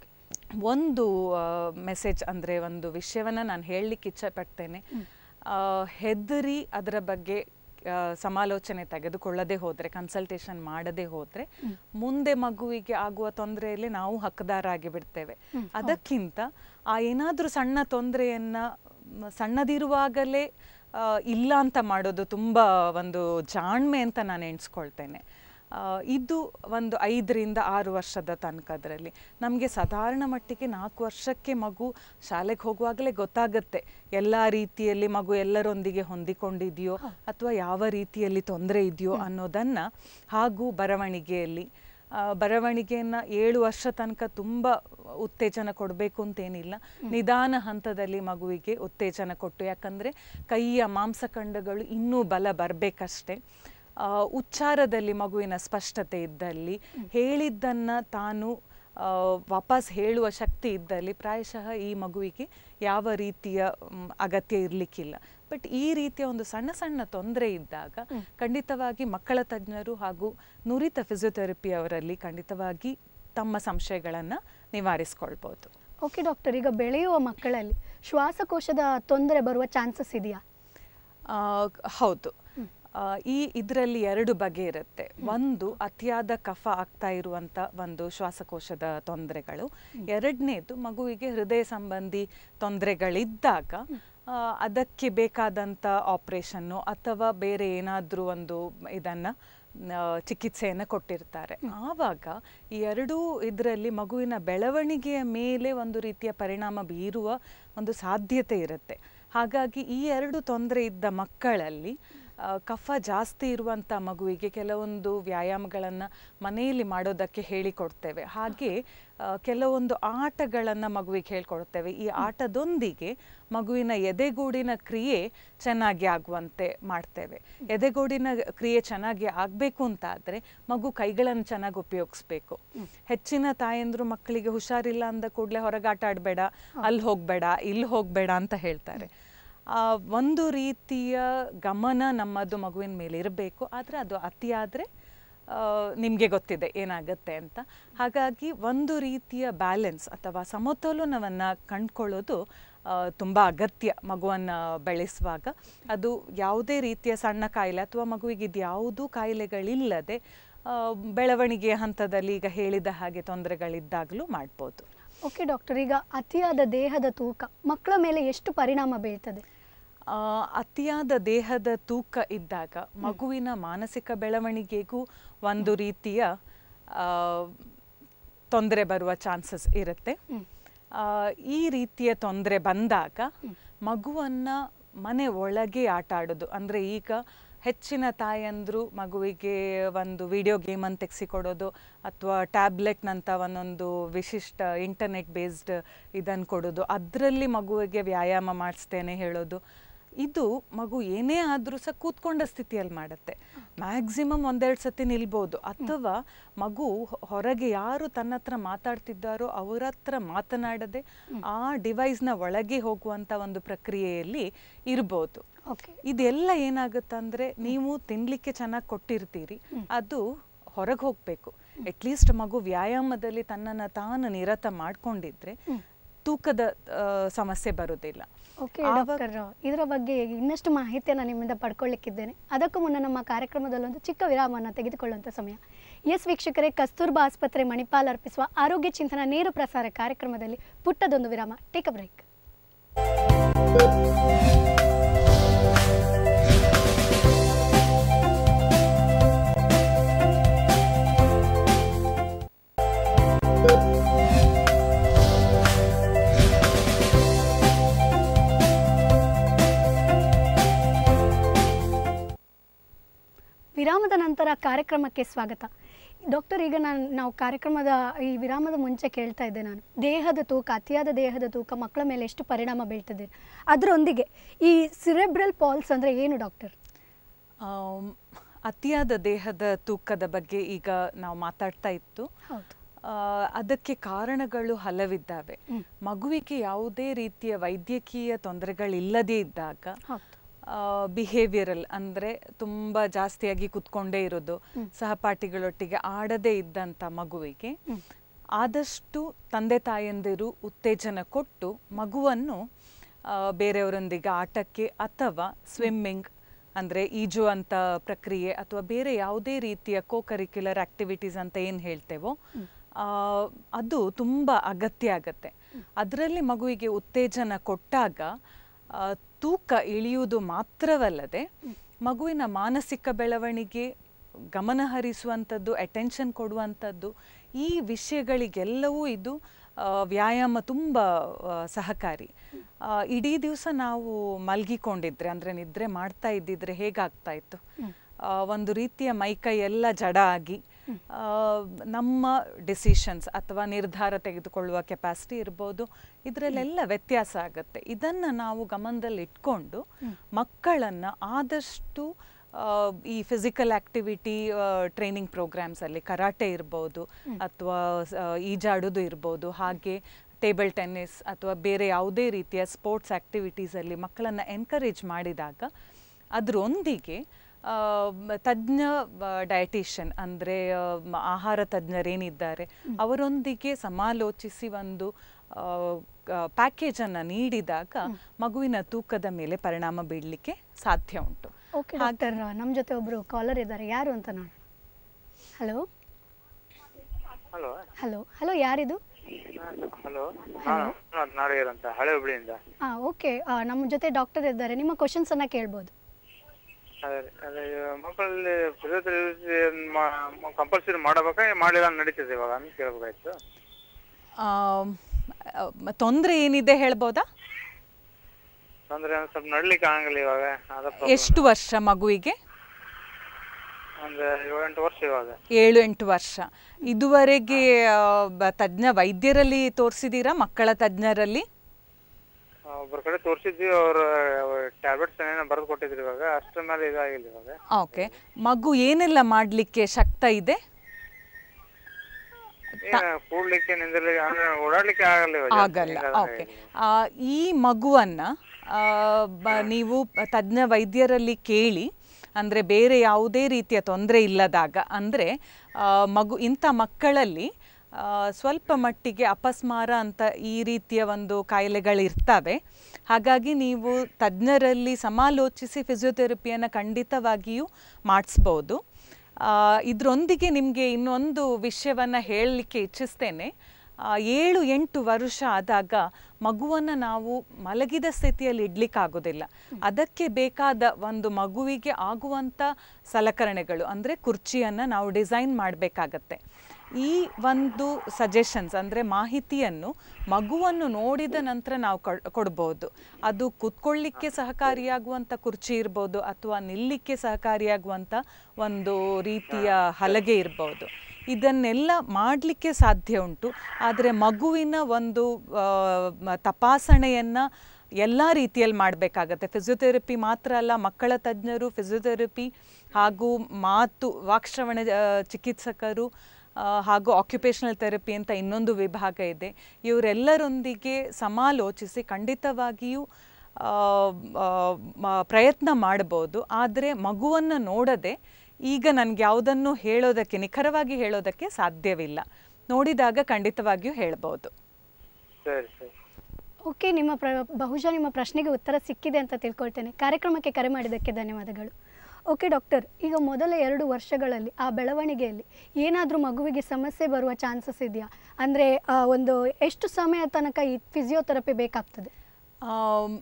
ಒಂದು ಮೆಸೇಜ್ ಅಂದರೆ ಒಂದು ವಿಷಯವನ್ನು ನಾನು ಹೇಳಲಿಕ್ಕೆ ಇಚ್ಛೆಪಡ್ತೇನೆ ಆ, ಹೆದರಿ ಅದರ ಬಗ್ಗೆ ಆ, ಸಮಾಲೋಚನೆ ತೆಗೆದುಕೊಳ್ಳದೆ ಹೋದರೆ ಕನ್ಸಲ್ಟೇಷನ್ ಮಾಡದೆ ಹೋದರೆ ಮುಂದೆ ಮಗುವಿಗೆ ಆಗುವ ತೊಂದರೆಯಲ್ಲಿ ನಾವು ಹಕ್ಕದಾರಾಗಿ ಬಿಡ್ತೇವೆ ಅದಕ್ಕಿಂತ ಆ ಏನಾದರೂ ಸಣ್ಣ ತೊಂದರೆಯನ್ನು ಸಣ್ಣದಿರುವಾಗಲೇ ಆ, ಇಲ್ಲ ಅಂತ ಮಾಡೋದು ತುಂಬ ಒಂದು ಜಾಣ್ಮೆ ಅಂತ ನಾನು ಎಣಿಸ್ಕೊಳ್ತೇನೆ ಆ, ಇದು ಒಂದು ಐದರಿಂದ ಆರು ವರ್ಷದ ತನಕದರಲ್ಲಿ ನಮಗೆ ಸಾಧಾರಣ ಮಟ್ಟಿಗೆ ನಾಲ್ಕು ವರ್ಷಕ್ಕೆ ಮಗು ಶಾಲೆಗೆ ಹೋಗುವಾಗಲೇ ಗೊತ್ತಾಗುತ್ತೆ ಎಲ್ಲ ರೀತಿಯಲ್ಲಿ ಮಗು ಎಲ್ಲರೊಂದಿಗೆ ಹೊಂದಿಕೊಂಡಿದೆಯೋ ಅಥವಾ ಯಾವ ರೀತಿಯಲ್ಲಿ ತೊಂದರೆ ಇದೆಯೋ ಅನ್ನೋದನ್ನು ಹಾಗೂ ಬರವಣಿಗೆಯಲ್ಲಿ ಆ, ಬರವಣಿಗೆಯನ್ನು ಏಳು ವರ್ಷ ತನಕ ತುಂಬ ಉತ್ತೇಜನ ಕೊಡಬೇಕು ಅಂತೇನಿಲ್ಲ ನಿಧಾನ ಹಂತದಲ್ಲಿ ಮಗುವಿಗೆ ಉತ್ತೇಜನ ಕೊಟ್ಟು ಯಾಕಂದರೆ ಕೈಯ ಮಾಂಸಖಂಡಗಳು ಇನ್ನೂ ಬಲ ಬರಬೇಕಷ್ಟೆ ಆ, ಉಚ್ಚಾರದಲ್ಲಿ ಮಗುವಿನ ಸ್ಪಷ್ಟತೆ ಇದ್ದಲ್ಲಿ ಹೇಳಿದ್ದನ್ನು ತಾನು ಆ, ವಾಪಸ್ ಹೇಳುವ ಶಕ್ತಿ ಇದ್ದಲ್ಲಿ ಪ್ರಾಯಶಃ ಈ ಮಗುವಿಗೆ ಯಾವ ರೀತಿಯ ಮ್, ಅಗತ್ಯ ಇರಲಿಕ್ಕಿಲ್ಲ ಬಟ್ ಈ ರೀತಿಯ ಒಂದು ಸಣ್ಣ ಸಣ್ಣ ತೊಂದರೆ ಇದ್ದಾಗ ಖಂಡಿತವಾಗಿ ಮಕ್ಕಳ ತಜ್ಞರು ಹಾಗೂ ನುರಿತ ಫಿಸಿಯೋಥೆರಪಿ ಅವರಲ್ಲಿ ಖಂಡಿತವಾಗಿ ತಮ್ಮ ಸಂಶಯಗಳನ್ನು ನಿವಾರಿಸ್ಕೊಳ್ಬೋದು ಓಕೆ ಡಾಕ್ಟರ್ ಈಗ ಬೆಳೆಯುವ ಮಕ್ಕಳಲ್ಲಿ ಶ್ವಾಸಕೋಶದ ತೊಂದರೆ ಬರುವ ಚಾನ್ಸಸ್ ಇದೆಯಾ ಆ, ಹೌದು ಆ, ಈ ಇದರಲ್ಲಿ ಎರಡು ಬಗೆ ಇರುತ್ತೆ ಒಂದು ಅತಿಯಾದ ಕಫ ಆಗ್ತಾ ಇರುವಂತ ಒಂದು ಶ್ವಾಸಕೋಶದ ತೊಂದರೆಗಳು ಎರಡನೇದು ಮಗುವಿಗೆ ಹೃದಯ ಸಂಬಂಧಿ ತೊಂದರೆಗಳಿದ್ದಾಗ ಆ, ಅದಕ್ಕೆ ಬೇಕಾದಂಥ ಆಪ್ರೇಷನ್ನು ಅಥವಾ ಬೇರೆ ಏನಾದರೂ ಒಂದು ಇದನ್ನು ಚಿಕಿತ್ಸೆಯನ್ನು ಕೊಟ್ಟಿರ್ತಾರೆ ಆವಾಗ ಈ ಎರಡೂ ಇದರಲ್ಲಿ ಮಗುವಿನ ಬೆಳವಣಿಗೆಯ ಮೇಲೆ ಒಂದು ರೀತಿಯ ಪರಿಣಾಮ ಬೀರುವ ಒಂದು ಸಾಧ್ಯತೆ ಇರುತ್ತೆ ಹಾಗಾಗಿ ಈ ಎರಡು ತೊಂದರೆ ಇದ್ದ ಮಕ್ಕಳಲ್ಲಿ ಆ, ಕಫ ಜಾಸ್ತಿ ಇರುವಂಥ ಮಗುವಿಗೆ ಕೆಲವೊಂದು ವ್ಯಾಯಾಮಗಳನ್ನು ಮನೆಯಲ್ಲಿ ಮಾಡೋದಕ್ಕೆ ಹೇಳಿಕೊಡ್ತೇವೆ ಹಾಗೆ ಆ, ಕೆಲವೊಂದು ಆಟಗಳನ್ನು ಮಗುವಿಗೆ ಹೇಳ್ಕೊಡ್ತೇವೆ ಈ ಆಟದೊಂದಿಗೆ ಮಗುವಿನ ಎದೆಗೂಡಿನ ಕ್ರಿಯೆ ಚೆನ್ನಾಗಿ ಆಗುವಂತೆ ಮಾಡ್ತೇವೆ ಎದೆಗೂಡಿನ ಕ್ರಿಯೆ ಚೆನ್ನಾಗಿ ಆಗಬೇಕು ಅಂತ ಆದರೆ ಮಗು ಕೈಗಳನ್ನು ಚೆನ್ನಾಗಿ ಉಪಯೋಗಿಸ್ಬೇಕು ಹೆಚ್ಚಿನ ತಾಯಂದ್ರು ಮಕ್ಕಳಿಗೆ ಹುಷಾರಿಲ್ಲ ಅಂದ ಕೂಡಲೇ ಹೊರಗೆ ಆಟ ಆಡಬೇಡ ಅಲ್ಲಿ ಹೋಗಬೇಡ ಇಲ್ಲಿ ಹೋಗಬೇಡ ಅಂತ ಹೇಳ್ತಾರೆ ಆ, ಒಂದು ರೀತಿಯ ಗಮನ ನಮ್ಮದು ಮಗುವಿನ ಮೇಲೆ ಇರಬೇಕು ಆದರೆ ಅದು ಅತಿಯಾದರೆ ನಿಮಗೆ ಗೊತ್ತಿದೆ ಏನಾಗುತ್ತೆ ಅಂತ ಹಾಗಾಗಿ ಒಂದು ರೀತಿಯ ಬ್ಯಾಲೆನ್ಸ್ ಅಥವಾ ಸಮತೋಲನವನ್ನು ಕಂಡುಕೊಳ್ಳೋದು ತುಂಬ ಅಗತ್ಯ ಮಗುವನ್ನು ಬೆಳೆಸುವಾಗ ಅದು ಯಾವುದೇ ರೀತಿಯ ಸಣ್ಣ ಕಾಯಿಲೆ ಅಥವಾ ಮಗುವಿಗೆ ಇದು ಯಾವುದೂ ಕಾಯಿಲೆಗಳಿಲ್ಲದೆ ಆ, ಬೆಳವಣಿಗೆಯ ಹಂತದಲ್ಲಿ ಈಗ ಹೇಳಿದ ಹಾಗೆ ತೊಂದರೆಗಳಿದ್ದಾಗಲೂ ಮಾಡ್ಬೋದು ಓಕೆ ಡಾಕ್ಟರ್ ಈಗ ಅತಿಯಾದ ದೇಹದ ತೂಕ ಮಕ್ಕಳ ಮೇಲೆ ಎಷ್ಟು ಪರಿಣಾಮ ಬೀಳ್ತದೆ ಆ, ಅತಿಯಾದ ದೇಹದ ತೂಕ ಇದ್ದಾಗ ಮಗುವಿನ ಮಾನಸಿಕ ಬೆಳವಣಿಗೆಗೂ ಒಂದು ರೀತಿಯ ಆ, ತೊಂದರೆ ಬರುವ ಚಾನ್ಸಸ್ ಇರುತ್ತೆ ಆ, ಈ ರೀತಿಯ ತೊಂದರೆ ಬಂದಾಗ ಮಗುವನ್ನ ಮನೆ ಒಳಗೆ ಆಟ ಆಡೋದು ಅಂದರೆ ಈಗ ಹೆಚ್ಚಿನ ತಾಯಂದ್ರು ಮಗುವಿಗೆ ಒಂದು ವಿಡಿಯೋ ಗೇಮ್ ಅಂತ ತೆಗೆಸಿಕೊಡೋದು ಅಥವಾ ಟ್ಯಾಬ್ಲೆಟ್ನಂಥ ಒಂದೊಂದು ವಿಶಿಷ್ಟ ಇಂಟರ್ನೆಟ್ ಬೇಸ್ಡ್ ಇದನ್ನು ಕೊಡೋದು ಅದರಲ್ಲಿ ಮಗುವಿಗೆ ವ್ಯಾಯಾಮ ಮಾಡಿಸ್ತೇನೆ ಹೇಳೋದು ಇದು ಮಗು ಏನೇ ಆದರೂ ಸಹ ಕೂತ್ಕೊಂಡ ಸ್ಥಿತಿಯಲ್ಲಿ ಮಾಡುತ್ತೆ ಮ್ಯಾಕ್ಸಿಮಮ್ ಒಂದೆರಡು ಸತಿ ನಿಲ್ಬೋದು ಅಥವಾ ಮಗು ಹೊ- ಹೊರಗೆ ಯಾರು ತನ್ನ ಹತ್ರ ಮಾತಾಡ್ತಿದ್ದಾರೋ ಅವರ ಹತ್ರ ಮಾತನಾಡದೆ ಆ ಡಿವೈಸ್ನ ಒಳಗೆ ಹೋಗುವಂಥ ಒಂದು ಪ್ರಕ್ರಿಯೆಯಲ್ಲಿ ಇರ್ಬೋದು ಓಕೆ ಇದೆಲ್ಲ ಏನಾಗುತ್ತಂದ್ರೆ ನೀವು ತಿನ್ಲಿಕ್ಕೆ ಚೆನ್ನಾಗಿ ಕೊಟ್ಟಿರ್ತೀರಿ ಅದು ಹೊರಗೆ ಹೋಗ್ಬೇಕು ಅಟ್ಲೀಸ್ಟ್ ಮಗು ವ್ಯಾಯಾಮದಲ್ಲಿ ತನ್ನನ್ನು ತಾನು ನಿರತ ಮಾಡ್ಕೊಂಡಿದ್ರೆ ತೂಕದ ಆ, ಸಮಸ್ಯೆ ಬರುವುದಿಲ್ಲ ಓಕೆ ಆವಾಗ- ಡಾಕ್ಟರ್ ಇದರ ಬಗ್ಗೆ ಇನ್ನಷ್ಟು ಮಾಹಿತಿಯನ್ನು ನಿಮ್ಮಿಂದ ಪಡ್ಕೊಳ್ಳಿಕ್ಕಿದ್ದೇನೆ ಅದಕ್ಕೂ ಮುನ್ನ ನಮ್ಮ ಕಾರ್ಯಕ್ರಮದಲ್ಲಿ ಒಂದು ಚಿಕ್ಕ ವಿರಾಮವನ್ನು ತೆಗೆದುಕೊಳ್ಳುವಂಥ ಸಮಯ ಎಸ್ ವೀಕ್ಷಕರೇ ಕಸ್ತೂರ್ಬಾ ಆಸ್ಪತ್ರೆ ಮಣಿಪಾಲ್ ಅರ್ಪಿಸುವ ಆರೋಗ್ಯ ಚಿಂತನ ನೇರ ಪ್ರಸಾರ ಕಾರ್ಯಕ್ರಮದಲ್ಲಿ ಪುಟ್ಟದೊಂದು ವಿರಾಮ ಟೇಕ್ ಅ ಬ್ರೇಕ್ ವಿರಾಮದ ನಂತರ ಕಾರ್ಯಕ್ರಮಕ್ಕೆ ಸ್ವಾಗತ ಡಾಕ್ಟರ್ ಈಗ ನಾನು ನಾವು ಕಾರ್ಯಕ್ರಮದ ಈ ವಿರಾಮದ ಮುಂಚೆ ಕೇಳ್ತಾ ಇದ್ದೆ ನಾನು ದೇಹದ ತೂಕ ಅತಿಯಾದ ದೇಹದ ತೂಕ ಮಕ್ಕಳ ಮೇಲೆ ಎಷ್ಟು ಪರಿಣಾಮ ಬೀಳ್ತದೆ ಅದರೊಂದಿಗೆ ಈ ಸಿರೆಬ್ರಲ್ ಪಾಲ್ಸ್ ಅಂದರೆ ಏನು ಡಾಕ್ಟರ್ ಆಮ್, ಅತಿಯಾದ ದೇಹದ ತೂಕದ ಬಗ್ಗೆ ಈಗ ನಾವು ಮಾತಾಡ್ತಾ ಇತ್ತು ಹೌದು ಆ, ಅದಕ್ಕೆ ಕಾರಣಗಳು ಹಲವಿದ್ದಾವೆ ಮಗುವಿಗೆ ಯಾವುದೇ ರೀತಿಯ ವೈದ್ಯಕೀಯ ತೊಂದರೆಗಳಿಲ್ಲದೇ ಇದ್ದಾಗ ಹೌದು ಬಿಹೇವಿಯರಲ್ ಅಂದರೆ ತುಂಬ ಜಾಸ್ತಿಯಾಗಿ ಕುತ್ಕೊಂಡೇ ಇರೋದು ಸಹಪಾಠಿಗಳೊಟ್ಟಿಗೆ ಆಡದೇ ಇದ್ದಂಥ ಮಗುವಿಗೆ ಆದಷ್ಟು ತಂದೆ ತಾಯಂದಿರು ಉತ್ತೇಜನ ಕೊಟ್ಟು ಮಗುವನ್ನು ಆ, ಬೇರೆಯವರೊಂದಿಗೆ ಆಟಕ್ಕೆ ಅಥವಾ ಸ್ವಿಮ್ಮಿಂಗ್ ಅಂದರೆ ಈಜುವಂಥ ಪ್ರಕ್ರಿಯೆ ಅಥವಾ ಬೇರೆ ಯಾವುದೇ ರೀತಿಯ ಕೋ ಕರಿಕ್ಯುಲರ್ ಆಕ್ಟಿವಿಟೀಸ್ ಅಂತ ಏನು ಹೇಳ್ತೇವೋ ಆ, ಅದು ತುಂಬ ಅಗತ್ಯ ಆಗತ್ತೆ ಅದರಲ್ಲಿ ಮಗುವಿಗೆ ಉತ್ತೇಜನ ಕೊಟ್ಟಾಗ ಆ, ತೂಕ ಇಳಿಯುವುದು ಮಾತ್ರವಲ್ಲದೆ ಮಗುವಿನ ಮಾನಸಿಕ ಬೆಳವಣಿಗೆ ಗಮನ ಹರಿಸುವಂಥದ್ದು ಅಟೆನ್ಷನ್ ಕೊಡುವಂಥದ್ದು ಈ ವಿಷಯಗಳಿಗೆಲ್ಲವೂ ಇದು ಆ, ವ್ಯಾಯಾಮ ತುಂಬ ಆ, ಸಹಕಾರಿ ಆ, ಇಡೀ ದಿವಸ ನಾವು ಮಲ್ಗಿಕೊಂಡಿದ್ರೆ ಅಂದರೆ ನಿದ್ರೆ ಮಾಡ್ತಾ ಇದ್ದಿದ್ರೆ ಹೇಗಾಗ್ತಾ ಇತ್ತು ಆ, ಒಂದು ರೀತಿಯ ಮೈಕೈ ಎಲ್ಲ ಜಡ ಆಗಿ ಆ, ನಮ್ಮ ಡಿಸಿಷನ್ಸ್ ಅಥವಾ ನಿರ್ಧಾರ ತೆಗೆದುಕೊಳ್ಳುವ ಕೆಪಾಸಿಟಿ ಇರ್ಬೋದು ಇದರಲ್ಲೆಲ್ಲ ವ್ಯತ್ಯಾಸ ಆಗುತ್ತೆ ಇದನ್ನು ನಾವು ಗಮನದಲ್ಲಿ ಇಟ್ಕೊಂಡು ಮಕ್ಕಳನ್ನು ಆದಷ್ಟು ಆ, ಈ ಫಿಸಿಕಲ್ ಆಕ್ಟಿವಿಟಿ ಟ್ರೈನಿಂಗ್ ಪ್ರೋಗ್ರಾಮ್ಸಲ್ಲಿ ಕರಾಟೆ ಇರ್ಬೋದು ಅಥವಾ ಈಜಾಡೋದು ಇರ್ಬೋದು ಹಾಗೆ ಟೇಬಲ್ ಟೆನ್ನಿಸ್ ಅಥವಾ ಬೇರೆ ಯಾವುದೇ ರೀತಿಯ ಸ್ಪೋರ್ಟ್ಸ್ ಆ್ಯಕ್ಟಿವಿಟೀಸಲ್ಲಿ ಮಕ್ಕಳನ್ನು ಎನ್ಕರೇಜ್ ಮಾಡಿದಾಗ ಅದರೊಂದಿಗೆ ಆ, ಮ- ತಜ್ಞ ಡಯಟಿಷಿಯನ್ ಅಂದರೆ ಆಹಾರ ತಜ್ಞರೇನಿದ್ದಾರೆ ಅವರೊಂದಿಗೆ ಸಮಾಲೋಚಿಸಿ ಒಂದು ಪ್ಯಾಕೇಜನ್ನು ನೀಡಿದಾಗ ಮಗುವಿನ ತೂಕದ ಮೇಲೆ ಪರಿಣಾಮ ಬೀಳಲಿಕ್ಕೆ ಸಾಧ್ಯ ಉಂಟು ಓಕೆ ಡಾಕ್ಟರ್ ನಮ್ಮ ಜೊತೆ ಒಬ್ಬರು ಕಾಲರ್ ಇದ್ದಾರೆ ಯಾರು ಅಂತ ನೋಡೋಣ ಹಲೋ ಹಲೋ ಹಲೋ ಹಲೋ ಯಾರಿದು ಹಲೋ ನಾನು ನಾಡಗೇರ್ ಅಂತ ಹಳೆ ಹುಬ್ಳಿಯಿಂದ ಹಾಂ ಓಕೆ ನಮ್ಮ ಜೊತೆ ಡಾಕ್ಟರ್ ಇದ್ದಾರೆ ನಿಮ್ಮ ಕ್ವಶನ್ಸನ್ನು ಕೇಳ್ಬೋದು ಅದೇ ಅದೇ ಮಕ್ಕಳಲ್ಲಿ ಫಿಸಿಯೋಥೆರಪಿ ಕಂಪಲ್ಸರಿ ಮಾಡಬೇಕಾ ಮಾಡಲಿಲ್ಲ ನಡೀತದೆ ಇವಾಗ ಅಂತ ಕೇಳ್ಬೇಕಾಯ್ತು ತೊಂದರೆ ಏನಿದೆ ಹೇಳ್ಬೋದಾ ತೊಂದರೆ ಸ್ವಲ್ಪ ನಡ್ಲಿಕ್ಕೆ ಆಗಂಗಿಲ್ಲ ಇವಾಗ ಅದ problem. ಎಷ್ಟು ವರ್ಷ ಮಗುವಿಗೆ ಒಂದು ಏಳೆಂಟು ವರ್ಷ ಇವಾಗ ಏಳು ಎಂಟು ವರ್ಷ ಇದುವರೆಗೆ ಆ, ಬ- ತಜ್ಞ ವೈದ್ಯರಲ್ಲಿ ತೋರಿಸಿದ್ದೀರಾ ಮಕ್ಕಳ ತಜ್ಞರಲ್ಲಿ ಒಬ್ಬರ ಕಡೆ ತೋರಿಸಿದ್ವಿ ಅವರು ಟ್ಯಾಬ್ಲೆಟ್ಸ್ ಏನೇನೋ ಬರೆದು ಕೊಟ್ಟಿದ್ರು ಇವಾಗ ಅಷ್ಟರ ಮೇಲೆ ಇದಾಗಿಲ್ಲ ಇವಾಗ ಓಕೆ ಮಗು ಏನೆಲ್ಲ ಮಾಡಲಿಕ್ಕೆ ಶಕ್ತ ಇದೆ ಏನು ಕೂಡ್ಲಿಕ್ಕೆ ನಿಂದಿರ್ಲಿಕ್ಕೆ ಅಂದ್ರೆ ಓಡಾಡ್ಲಿಕ್ಕೆ ಆಗಲ್ಲ ಇವಾಗ ಜಾಸ್ತಿ. ಆಗಲ್ಲ ಹಿಂಗಾಗಿ ಓಕೆ ಈ ಮಗುವನ್ನ ಆ, ಬ- ನೀವು ತಜ್ಞ ವೈದ್ಯರಲ್ಲಿ ಕೇಳಿ ಅಂದರೆ ಬೇರೆ ಯಾವುದೇ ರೀತಿಯ ತೊಂದರೆ ಇಲ್ಲದಾಗ ಅಂದರೆ ಮಗು ಇಂಥ ಮಕ್ಕಳಲ್ಲಿ ಆ, ಸ್ವಲ್ಪ ಮಟ್ಟಿಗೆ ಅಪಸ್ಮಾರ ಅಂತ ಈ ರೀತಿಯ ಒಂದು ಕಾಯಿಲೆಗಳಿರ್ತವೆ ಹಾಗಾಗಿ ನೀವು ತಜ್ಞರಲ್ಲಿ ಸಮಾಲೋಚಿಸಿ ಫಿಸಿಯೋಥೆರಪಿಯನ್ನು ಖಂಡಿತವಾಗಿಯೂ ಮಾಡಿಸ್ಬೋದು ಆ, ಇದರೊಂದಿಗೆ ನಿಮಗೆ ಇನ್ನೊಂದು ವಿಷಯವನ್ನು ಹೇಳಲಿಕ್ಕೆ ಇಚ್ಛಿಸ್ತೇನೆ ಆ, ಏಳು ಎಂಟು ವರ್ಷ ಆದಾಗ ಮಗುವನ್ನು ನಾವು ಮಲಗಿದ ಸ್ಥಿತಿಯಲ್ಲಿ ಇಡ್ಲಿಕ್ಕಾಗೋದಿಲ್ಲ ಅದಕ್ಕೆ ಬೇಕಾದ ಒಂದು ಮಗುವಿಗೆ ಆಗುವಂಥ ಸಲಕರಣೆಗಳು ಅಂದರೆ ಕುರ್ಚಿಯನ್ನು ನಾವು ಡಿಸೈನ್ ಮಾಡಬೇಕಾಗತ್ತೆ ಈ ಒಂದು ಸಜೆಷನ್ಸ್ ಅಂದರೆ ಮಾಹಿತಿಯನ್ನು ಮಗುವನ್ನು ನೋಡಿದ ನಂತರ ನಾವು ಕೊಡ್- ಕೊಡ್ಬೋದು ಅದು ಕೂತ್ಕೊಳ್ಳಿಕ್ಕೆ ಸಹಕಾರಿಯಾಗುವಂಥ ಕುರ್ಚಿ ಇರ್ಬೋದು ಅಥವಾ ನಿಲ್ಲಿಕ್ಕೆ ಸಹಕಾರಿಯಾಗುವಂಥ ಒಂದು ರೀತಿಯ ಹಲಗೆ ಇರ್ಬೋದು ಇದನ್ನೆಲ್ಲ ಮಾಡಲಿಕ್ಕೆ ಸಾಧ್ಯ ಉಂಟು ಆದರೆ ಮಗುವಿನ ಒಂದು ಆ, ಮ- ತಪಾಸಣೆಯನ್ನು ಎಲ್ಲ ರೀತಿಯಲ್ಲಿ ಮಾಡಬೇಕಾಗತ್ತೆ ಫಿಸಿಯೋಥೆರಪಿ ಮಾತ್ರ ಅಲ್ಲ ಮಕ್ಕಳ ತಜ್ಞರು ಫಿಸಿಯೋಥೆರಪಿ ಹಾಗೂ ಮಾತು ವಾಕ್ಶ್ರವಣ ಆ, ಚಿಕಿತ್ಸಕರು ಆ, ಹಾಗೂ ಆಕ್ಯುಪೇಷನಲ್ ಥೆರಪಿ ಅಂತ ಇನ್ನೊಂದು ವಿಭಾಗ ಇದೆ ಇವರೆಲ್ಲರೊಂದಿಗೆ ಸಮಾಲೋಚಿಸಿ ಖಂಡಿತವಾಗಿಯೂ ಆ, ಆ, ಮ- ಪ್ರಯತ್ನ ಮಾಡ್ಬೋದು ಆದರೆ ಮಗುವನ್ನು ನೋಡದೆ ಈಗ ನನಗೆ ಯಾವುದನ್ನು ಹೇಳೋದಕ್ಕೆ ನಿಖರವಾಗಿ ಹೇಳೋದಕ್ಕೆ ಸಾಧ್ಯವಿಲ್ಲ ನೋಡಿದಾಗ ಖಂಡಿತವಾಗಿಯೂ ಹೇಳ್ಬೋದು ಸರಿ ಸರಿ ಓಕೆ ನಿಮ್ಮ ಪ್ರ ಬಹುಶಃ ನಿಮ್ಮ ಪ್ರಶ್ನೆಗೆ ಉತ್ತರ ಸಿಕ್ಕಿದೆ ಅಂತ ತಿಳ್ಕೊಳ್ತೇನೆ ಕಾರ್ಯಕ್ರಮಕ್ಕೆ ಕರೆ ಮಾಡಿದ್ದಕ್ಕೆ ಧನ್ಯವಾದಗಳು ಓಕೆ ಡಾಕ್ಟರ್ ಈಗ ಮೊದಲ ಎರಡು ವರ್ಷಗಳಲ್ಲಿ ಆ ಬೆಳವಣಿಗೆಯಲ್ಲಿ ಏನಾದರೂ ಮಗುವಿಗೆ ಸಮಸ್ಯೆ ಬರುವ ಚಾನ್ಸಸ್ ಇದೆಯಾ ಅಂದರೆ ಒಂದು ಎಷ್ಟು ಸಮಯ ತನಕ ಈ ಫಿಸಿಯೋಥೆರಪಿ ಬೇಕಾಗ್ತದೆ ಆಮ್,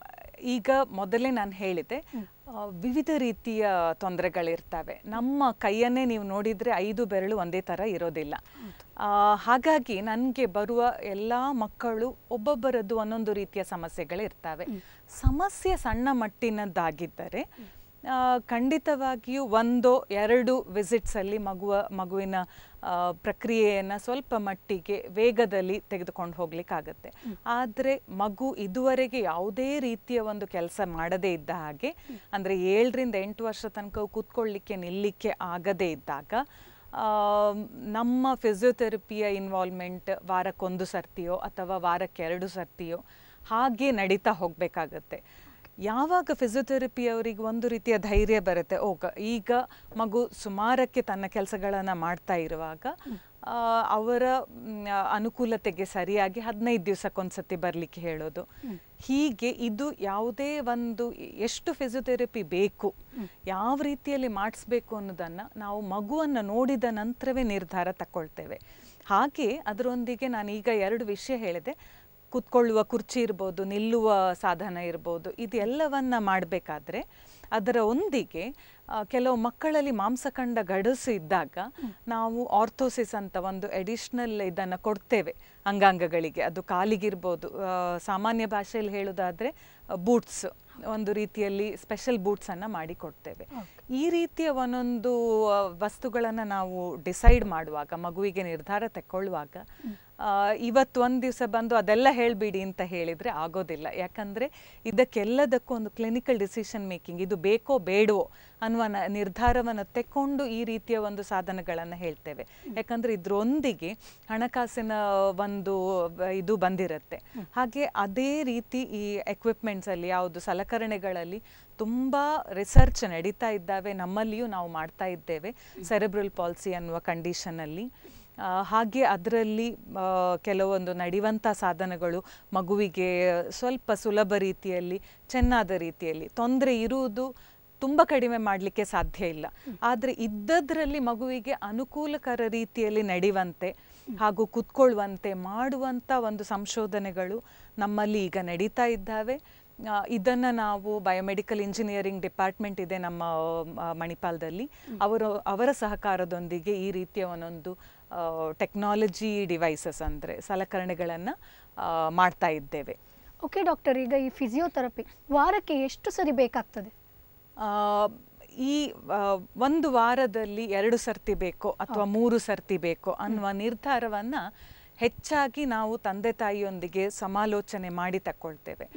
ಈಗ ಮೊದಲೇ ನಾನು ಹೇಳಿದೆ ಆ, ವಿವಿಧ ರೀತಿಯ ತೊಂದರೆಗಳಿರ್ತವೆ ನಮ್ಮ ಕೈಯನ್ನೇ ನೀವು ನೋಡಿದರೆ ಐದು ಬೆರಳು ಒಂದೇ ಥರ ಇರೋದಿಲ್ಲ ಆ, ಹಾಗಾಗಿ ನನಗೆ ಬರುವ ಎಲ್ಲ ಮಕ್ಕಳು ಒಬ್ಬೊಬ್ಬರದ್ದು ಒಂದೊಂದು ರೀತಿಯ ಸಮಸ್ಯೆಗಳಿರ್ತವೆ ಸಮಸ್ಯೆ ಸಣ್ಣ ಮಟ್ಟಿನದ್ದಾಗಿದ್ದರೆ ಆ, ಖಂಡಿತವಾಗಿಯೂ ಒಂದು ಎರಡು ವಿಸಿಟ್ಸಲ್ಲಿ ಮಗುವ ಮಗುವಿನ ಆ, ಪ್ರಕ್ರಿಯೆಯನ್ನು ಸ್ವಲ್ಪ ಮಟ್ಟಿಗೆ ವೇಗದಲ್ಲಿ ತೆಗೆದುಕೊಂಡು ಹೋಗ್ಲಿಕ್ಕಾಗತ್ತೆ ಆದರೆ ಮಗು ಇದುವರೆಗೆ ಯಾವುದೇ ರೀತಿಯ ಒಂದು ಕೆಲಸ ಮಾಡದೇ ಇದ್ದ ಹಾಗೆ ಅಂದರೆ ಏಳರಿಂದ ಎಂಟು ವರ್ಷ ತನಕ ಕೂತ್ಕೊಳ್ಳಿಕ್ಕೆ ನಿಲ್ಲಿಕ್ಕೆ ಆಗದೇ ಇದ್ದಾಗ ಆ, ನಮ್ಮ ಫಿಸಿಯೋಥೆರಪಿಯ ಇನ್ವಾಲ್ವ್ಮೆಂಟ್ ವಾರಕ್ಕೊಂದು ಸರ್ತಿಯೋ ಅಥವಾ ವಾರಕ್ಕೆ ಎರಡು ಸರ್ತಿಯೋ ಹಾಗೆ ನಡೀತಾ ಹೋಗಬೇಕಾಗತ್ತೆ ಯಾವಾಗ ಫಿಸಿಯೋಥೆರಪಿ ಅವರಿಗೆ ಒಂದು ರೀತಿಯ ಧೈರ್ಯ ಬರುತ್ತೆ ಓಗ ಈಗ ಮಗು ಸುಮಾರಕ್ಕೆ ತನ್ನ ಕೆಲಸಗಳನ್ನು ಮಾಡ್ತಾ ಇರುವಾಗ ಆ, ಅವರ ಮ್, ಅನುಕೂಲತೆಗೆ ಸರಿಯಾಗಿ ಹದಿನೈದು ದಿವಸಕ್ಕೊಂದ್ಸತಿ ಬರಲಿಕ್ಕೆ ಹೇಳೋದು ಹೀಗೆ ಇದು ಯಾವುದೇ ಒಂದು ಎಷ್ಟು ಫಿಸಿಯೋಥೆರಪಿ ಬೇಕು ಯಾವ ರೀತಿಯಲ್ಲಿ ಮಾಡಿಸ್ಬೇಕು ಅನ್ನೋದನ್ನು ನಾವು ಮಗುವನ್ನು ನೋಡಿದ ನಂತರವೇ ನಿರ್ಧಾರ ತಗೊಳ್ತೇವೆ ಹಾಗೆ ಅದರೊಂದಿಗೆ ನಾನು ಈಗ ಎರಡು ವಿಷಯ ಹೇಳಿದೆ ಕೂತ್ಕೊಳ್ಳುವ ಕುರ್ಚಿ ಇರ್ಬೋದು ನಿಲ್ಲುವ ಸಾಧನ ಇರ್ಬೋದು ಇದೆಲ್ಲವನ್ನ ಮಾಡಬೇಕಾದ್ರೆ ಅದರ ಒಂದಿಗೆ ಆ, ಕೆಲವು ಮಕ್ಕಳಲ್ಲಿ ಮಾಂಸಖಂಡ ಗಡಸು ಇದ್ದಾಗ ನಾವು ಆರ್ಥೋಸಿಸ್ ಅಂತ ಒಂದು ಎಡಿಷ್ನಲ್ ಇದನ್ನು ಕೊಡ್ತೇವೆ ಅಂಗಾಂಗಗಳಿಗೆ ಅದು ಕಾಲಿಗಿರ್ಬೋದು ಆ, ಸಾಮಾನ್ಯ ಭಾಷೆಯಲ್ಲಿ ಹೇಳೋದಾದರೆ ಬೂಟ್ಸ್ ಒಂದು ರೀತಿಯಲ್ಲಿ ಸ್ಪೆಷಲ್ ಬೂಟ್ಸನ್ನು ಮಾಡಿ ಕೊಡ್ತೇವೆ ಈ ರೀತಿಯ ಒಂದೊಂದು ವಸ್ತುಗಳನ್ನು ನಾವು ಡಿಸೈಡ್ ಮಾಡುವಾಗ ಮಗುವಿಗೆ ನಿರ್ಧಾರ ತಗೊಳ್ಳುವಾಗ ಆ, ಇವತ್ತು ಒಂದು ದಿವಸ ಬಂದು ಅದೆಲ್ಲ ಹೇಳಿಬಿಡಿ ಅಂತ ಹೇಳಿದರೆ ಆಗೋದಿಲ್ಲ ಯಾಕಂದರೆ ಇದಕ್ಕೆಲ್ಲದಕ್ಕೂ ಒಂದು ಕ್ಲಿನಿಕಲ್ ಡಿಸಿಷನ್ ಮೇಕಿಂಗ್ ಇದು ಬೇಕೋ ಬೇಡವೋ ಅನ್ನುವ ನ- ನಿರ್ಧಾರವನ್ನು ತೆಕ್ಕೊಂಡು ಈ ರೀತಿಯ ಒಂದು ಸಾಧನಗಳನ್ನು ಹೇಳ್ತೇವೆ ಯಾಕಂದರೆ ಇದರೊಂದಿಗೆ ಹಣಕಾಸಿನ ಒಂದು ವ- ಇದು ಬಂದಿರುತ್ತೆ ಹಾಗೆ ಅದೇ ರೀತಿ ಈ ಎಕ್ವಿಪ್ಮೆಂಟ್ಸಲ್ಲಿ ಯಾವುದು ಸಲಕರಣೆಗಳಲ್ಲಿ ತುಂಬ ರಿಸರ್ಚ್ ನಡೀತಾ ಇದ್ದಾವೆ ನಮ್ಮಲ್ಲಿಯೂ ನಾವು ಮಾಡ್ತಾ ಇದ್ದೇವೆ ಸೆರೆಬ್ರಲ್ ಪಾಲ್ಸಿ ಅನ್ನುವ ಕಂಡೀಷನಲ್ಲಿ ಆ, ಹಾಗೆ ಅದರಲ್ಲಿ ಆ, ಕೆಲವೊಂದು ನಡೆಯುವಂಥ ಸಾಧನಗಳು ಮಗುವಿಗೆ ಸ್ವಲ್ಪ ಸುಲಭ ರೀತಿಯಲ್ಲಿ ಚೆನ್ನಾದ ರೀತಿಯಲ್ಲಿ ತೊಂದರೆ ಇರುವುದು ತುಂಬ ಕಡಿಮೆ ಮಾಡಲಿಕ್ಕೆ ಸಾಧ್ಯ ಇಲ್ಲ ಆದರೆ ಇದ್ದದ್ರಲ್ಲಿ ಮಗುವಿಗೆ ಅನುಕೂಲಕರ ರೀತಿಯಲ್ಲಿ ನಡೆಯುವಂತೆ ಹಾಗೂ ಕುತ್ಕೊಳ್ಳುವಂತೆ ಮಾಡುವಂಥ ಒಂದು ಸಂಶೋಧನೆಗಳು ನಮ್ಮಲ್ಲಿ ಈಗ ನಡೀತಾ ಇದ್ದಾವೆ ಆ, ಇದನ್ನ ನಾವು ಬಯೋಮೆಡಿಕಲ್ ಇಂಜಿನಿಯರಿಂಗ್ ಡಿಪಾರ್ಟ್ಮೆಂಟ್ ಇದೆ ನಮ್ಮ ಆ, ಮಣಿಪಾಲದಲ್ಲಿ ಅವರು ಅವರ ಸಹಕಾರದೊಂದಿಗೆ ಈ ರೀತಿಯ ಒಂದೊಂದು ಟೆಕ್ನಾಲಜಿ ಡಿವೈಸಸ್ ಅಂದರೆ ಸಲಕರಣೆಗಳನ್ನು ಮಾಡ್ತಾ ಇದ್ದೇವೆ ಓಕೆ ಡಾಕ್ಟರ್ ಈಗ ಈ ಫಿಸಿಯೋಥೆರಪಿ ವಾರಕ್ಕೆ ಎಷ್ಟು ಸರಿ ಬೇಕಾಗ್ತದೆ ಆ, ಈ ಆ, ಒಂದು ವಾರದಲ್ಲಿ ಎರಡು ಸರ್ತಿ ಬೇಕೋ ಅಥವಾ ಮೂರು ಸರ್ತಿ ಬೇಕೋ ಅನ್ನುವ ನಿರ್ಧಾರವನ್ನು ಹೆಚ್ಚಾಗಿ ನಾವು ತಂದೆ ತಾಯಿಯೊಂದಿಗೆ ಸಮಾಲೋಚನೆ ಮಾಡಿ ತಗೊಳ್ತೇವೆ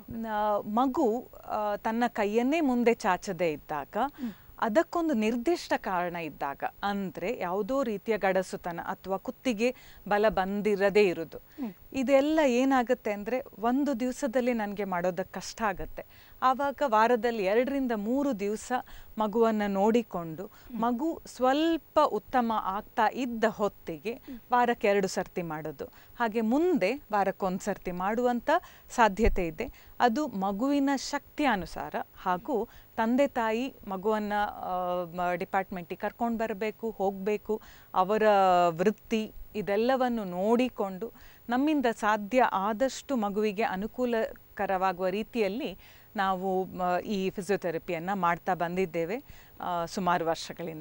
ನ- ಮಗು ಆ, ತನ್ನ ಕೈಯನ್ನೇ ಮುಂದೆ ಚಾಚದೇ ಇದ್ದಾಗ ಅದಕ್ಕೊಂದು ನಿರ್ದಿಷ್ಟ ಕಾರಣ ಇದ್ದಾಗ ಅಂದರೆ ಯಾವುದೋ ರೀತಿಯ ಗಡಸುತನ ಅಥವಾ ಕುತ್ತಿಗೆ ಬಲ ಬಂದಿರದೇ ಇರುವುದು ಇದೆಲ್ಲ ಏನಾಗುತ್ತೆ ಅಂದರೆ ಒಂದು ದಿವಸದಲ್ಲಿ ನನಗೆ ಮಾಡೋದಕ್ಕೆ ಕಷ್ಟ ಆಗುತ್ತೆ ಆವಾಗ ವಾರದಲ್ಲಿ ಎರಡರಿಂದ ಮೂರು ದಿವಸ ಮಗುವನ್ನು ನೋಡಿಕೊಂಡು ಮಗು ಸ್ವಲ್ಪ ಉತ್ತಮ ಆಗ್ತಾ ಇದ್ದ ಹೊತ್ತಿಗೆ ವಾರಕ್ಕೆ ಎರಡು ಸರ್ತಿ ಮಾಡೋದು ಹಾಗೆ ಮುಂದೆ ವಾರಕ್ಕೊಂದು ಸರ್ತಿ ಮಾಡುವಂಥ ಸಾಧ್ಯತೆ ಇದೆ ಅದು ಮಗುವಿನ ಶಕ್ತಿಯಾನುಸಾರ ಹಾಗೂ ತಂದೆ ತಾಯಿ ಮಗುವನ್ನು ಡಿಪಾರ್ಟ್ಮೆಂಟಿಗೆ ಕರ್ಕೊಂಡು ಬರಬೇಕು ಹೋಗಬೇಕು ಅವರ ವೃತ್ತಿ ಇದೆಲ್ಲವನ್ನು ನೋಡಿಕೊಂಡು ನಮ್ಮಿಂದ ಸಾಧ್ಯ ಆದಷ್ಟು ಮಗುವಿಗೆ ಅನುಕೂಲಕರವಾಗುವ ರೀತಿಯಲ್ಲಿ ನಾವು ಮ, ಈ ಫಿಸಿಯೋಥೆರಪಿಯನ್ನು ಮಾಡ್ತಾ ಬಂದಿದ್ದೇವೆ ಆ, ಸುಮಾರು ವರ್ಷಗಳಿಂದ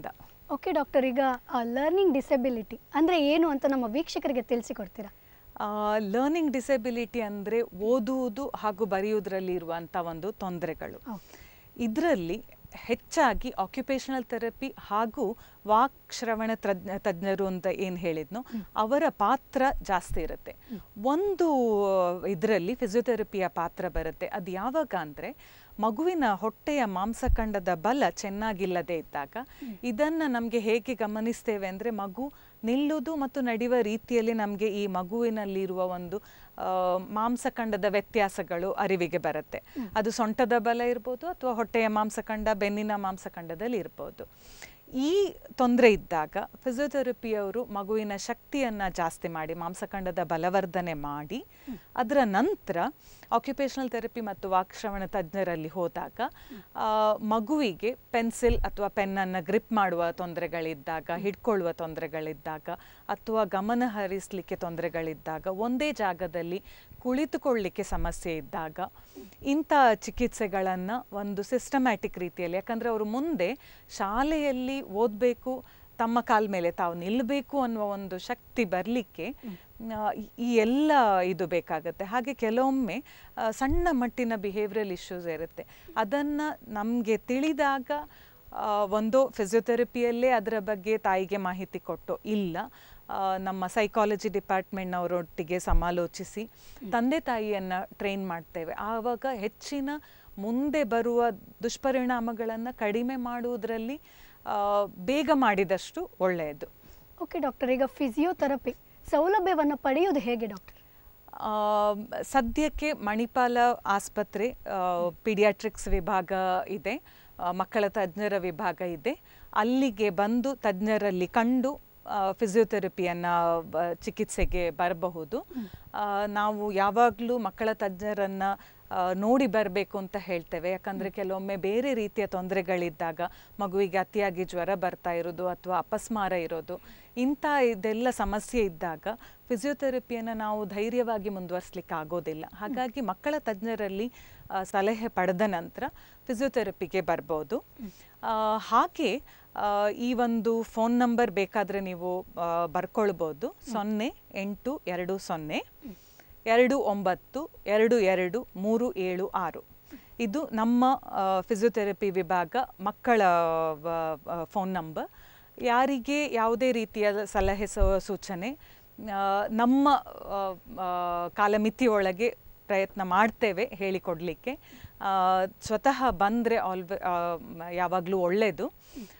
ಓಕೆ ಡಾಕ್ಟರ್ ಈಗ ಲರ್ನಿಂಗ್ ಡಿಸೆಬಿಲಿಟಿ ಅಂದರೆ ಏನು ಅಂತ ನಮ್ಮ ವೀಕ್ಷಕರಿಗೆ ತಿಳಿಸಿಕೊಡ್ತೀರಾ ಲರ್ನಿಂಗ್ ಡಿಸೆಬಿಲಿಟಿ ಅಂದರೆ ಓದುವುದು ಹಾಗೂ ಬರೆಯುವುದರಲ್ಲಿ ಇರುವಂಥ ಒಂದು ತೊಂದರೆಗಳು ಓಕೆ ಇದರಲ್ಲಿ ಹೆಚ್ಚಾಗಿ ಆಕ್ಯುಪೇಷನಲ್ ಥೆರಪಿ ಹಾಗೂ ವಾಕ್ ಶ್ರವಣ ತಜ್ಞ ತಜ್ಞರು ಅಂತ ಏನು ಹೇಳಿದ್ನೋ ಅವರ ಪಾತ್ರ ಜಾಸ್ತಿ ಇರುತ್ತೆ ಒಂದು ಇದರಲ್ಲಿ ಫಿಸಿಯೋಥೆರಪಿಯ ಪಾತ್ರ ಬರುತ್ತೆ ಅದು ಯಾವಾಗ ಅಂದರೆ ಮಗುವಿನ ಹೊಟ್ಟೆಯ ಮಾಂಸಖಂಡದ ಬಲ ಚೆನ್ನಾಗಿಲ್ಲದೆ ಇದ್ದಾಗ ಇದನ್ನು ನಮಗೆ ಹೇಗೆ ಗಮನಿಸ್ತೇವೆ ಅಂದರೆ ಮಗು ನಿಲ್ಲುವುದು ಮತ್ತು ನಡೆಯುವ ರೀತಿಯಲ್ಲಿ ನಮಗೆ ಈ ಮಗುವಿನಲ್ಲಿರುವ ಒಂದು ಆ, ಮಾಂಸಖಂಡದ ವ್ಯತ್ಯಾಸಗಳು ಅರಿವಿಗೆ ಬರುತ್ತೆ ಅದು ಸೊಂಟದ ಬಲ ಇರ್ಬೋದು ಅಥವಾ ಹೊಟ್ಟೆಯ ಮಾಂಸಖಂಡ ಬೆನ್ನಿನ ಮಾಂಸಖಂಡದಲ್ಲಿ ಇರ್ಬೋದು ಈ ತೊಂದರೆ ಇದ್ದಾಗ ಫಿಸಿಯೋಥೆರಪಿಯವರು ಮಗುವಿನ ಶಕ್ತಿಯನ್ನು ಜಾಸ್ತಿ ಮಾಡಿ ಮಾಂಸಖಂಡದ ಬಲವರ್ಧನೆ ಮಾಡಿ ಅದರ ನಂತರ ಆಕ್ಯುಪೇಷನಲ್ ಥೆರಪಿ ಮತ್ತು ವಾಕ್ಶ್ರವಣ ತಜ್ಞರಲ್ಲಿ ಹೋದಾಗ ಆ, ಮಗುವಿಗೆ ಪೆನ್ಸಿಲ್ ಅಥವಾ ಪೆನ್ನನ್ನು ಗ್ರಿಪ್ ಮಾಡುವ ತೊಂದರೆಗಳಿದ್ದಾಗ ಹಿಡ್ಕೊಳ್ಳುವ ತೊಂದರೆಗಳಿದ್ದಾಗ ಅಥವಾ ಗಮನ ಹರಿಸಲಿಕ್ಕೆ ತೊಂದರೆಗಳಿದ್ದಾಗ ಒಂದೇ ಜಾಗದಲ್ಲಿ ಕುಳಿತುಕೊಳ್ಳಿಕ್ಕೆ ಸಮಸ್ಯೆ ಇದ್ದಾಗ ಇಂಥ ಚಿಕಿತ್ಸೆಗಳನ್ನು ಒಂದು ಸಿಸ್ಟಮ್ಯಾಟಿಕ್ ರೀತಿಯಲ್ಲಿ ಯಾಕಂದರೆ ಅವರು ಮುಂದೆ ಶಾಲೆಯಲ್ಲಿ ಓದಬೇಕು ತಮ್ಮ ಕಾಲ ಮೇಲೆ ತಾವು ನಿಲ್ಲಬೇಕು ಅನ್ನುವ ಒಂದು ಶಕ್ತಿ ಬರಲಿಕ್ಕೆ ಈ ಎಲ್ಲ ಇದು ಬೇಕಾಗುತ್ತೆ ಹಾಗೆ ಕೆಲವೊಮ್ಮೆ ಆ, ಸಣ್ಣ ಮಟ್ಟಿನ ಬಿಹೇವಿಯರಲ್ ಇಶ್ಯೂಸ್ ಇರುತ್ತೆ ಅದನ್ನು ನಮಗೆ ತಿಳಿದಾಗ ಆ, ಒಂದು ಫಿಸಿಯೋಥೆರಪಿಯಲ್ಲೇ ಅದರ ಬಗ್ಗೆ ತಾಯಿಗೆ ಮಾಹಿತಿ ಕೊಟ್ಟು ಇಲ್ಲ ಆ, ನಮ್ಮ ಸೈಕಾಲಜಿ ಡಿಪಾರ್ಟ್ಮೆಂಟ್ನವರೊಟ್ಟಿಗೆ ಸಮಾಲೋಚಿಸಿ ತಂದೆ ತಾಯಿಯನ್ನು ಟ್ರೈನ್ ಮಾಡ್ತೇವೆ ಆವಾಗ ಹೆಚ್ಚಿನ ಮುಂದೆ ಬರುವ ದುಷ್ಪರಿಣಾಮಗಳನ್ನು ಕಡಿಮೆ ಮಾಡುವುದರಲ್ಲಿ ಆ, ಬೇಗ ಮಾಡಿದಷ್ಟು ಒಳ್ಳೆಯದು ಓಕೆ ಡಾಕ್ಟರ್ ಈಗ ಫಿಸಿಯೋಥೆರಪಿ ಸೌಲಭ್ಯವನ್ನು ಪಡೆಯುವುದು ಹೇಗೆ ಡಾಕ್ಟರ್ ಆ, ಸದ್ಯಕ್ಕೆ ಮಣಿಪಾಲ ಆಸ್ಪತ್ರೆ ಪೀಡಿಯಾಟ್ರಿಕ್ಸ್ ವಿಭಾಗ ಇದೆ ಆ, ಮಕ್ಕಳ ತಜ್ಞರ ವಿಭಾಗ ಇದೆ ಅಲ್ಲಿಗೆ ಬಂದು ತಜ್ಞರಲ್ಲಿ ಕಂಡು ಫಿಸಿಯೋಥೆರಪಿಯನ್ನು ಚಿಕಿತ್ಸೆಗೆ ಬರಬಹುದು ಆ, ನಾವು ಯಾವಾಗಲೂ ಮಕ್ಕಳ ತಜ್ಞರನ್ನು ಆ, ನೋಡಿ ಬರಬೇಕು ಅಂತ ಹೇಳ್ತೇವೆ ಯಾಕಂದರೆ ಕೆಲವೊಮ್ಮೆ ಬೇರೆ ರೀತಿಯ ತೊಂದರೆಗಳಿದ್ದಾಗ ಮಗುವಿಗೆ ಅತಿಯಾಗಿ ಜ್ವರ ಬರ್ತಾ ಇರೋದು ಅಥವಾ ಅಪಸ್ಮಾರ ಇರೋದು ಇಂಥ ಇದೆಲ್ಲ ಸಮಸ್ಯೆ ಇದ್ದಾಗ ಫಿಸಿಯೋಥೆರಪಿಯನ್ನು ನಾವು ಧೈರ್ಯವಾಗಿ ಮುಂದುವರಿಸ್ಲಿಕ್ಕೆ ಆಗೋದಿಲ್ಲ ಹಾಗಾಗಿ ಮಕ್ಕಳ ತಜ್ಞರಲ್ಲಿ ಆ, ಸಲಹೆ ಪಡೆದ ನಂತರ ಫಿಸಿಯೋಥೆರಪಿಗೆ ಬರ್ಬೋದು ಆ, ಹಾಗೆ ಆ, ಈ ಒಂದು ಫೋನ್ ನಂಬರ್ ಬೇಕಾದರೆ ನೀವು ಆ, ಬರ್ಕೊಳ್ಬೋದು ಸೊನ್ನೆ ಎಂಟು ಎರಡು ಸೊನ್ನೆ ಎರಡು ಒಂಬತ್ತು ಎರಡು ಎರಡು ಮೂರು ಏಳು ಆರು ಇದು ನಮ್ಮ ಫಿಸಿಯೋಥೆರಪಿ ವಿಭಾಗ ಮಕ್ಕಳ ಫೋನ್ ನಂಬರ್ ಯಾರಿಗೆ ಯಾವುದೇ ರೀತಿಯ ಸಲಹೆ ಸ- ಸೂಚನೆ ಆ, ನಮ್ಮ ಆ, ಆ, ಕಾಲಮಿತಿಯೊಳಗೆ ಪ್ರಯತ್ನ ಮಾಡ್ತೇವೆ ಹೇಳಿಕೊಡಲಿಕ್ಕೆ ಸ್ವತಃ ಬಂದರೆ ಆಲ್ವೆ ಯಾವಾಗಲೂ ಒಳ್ಳೆಯದು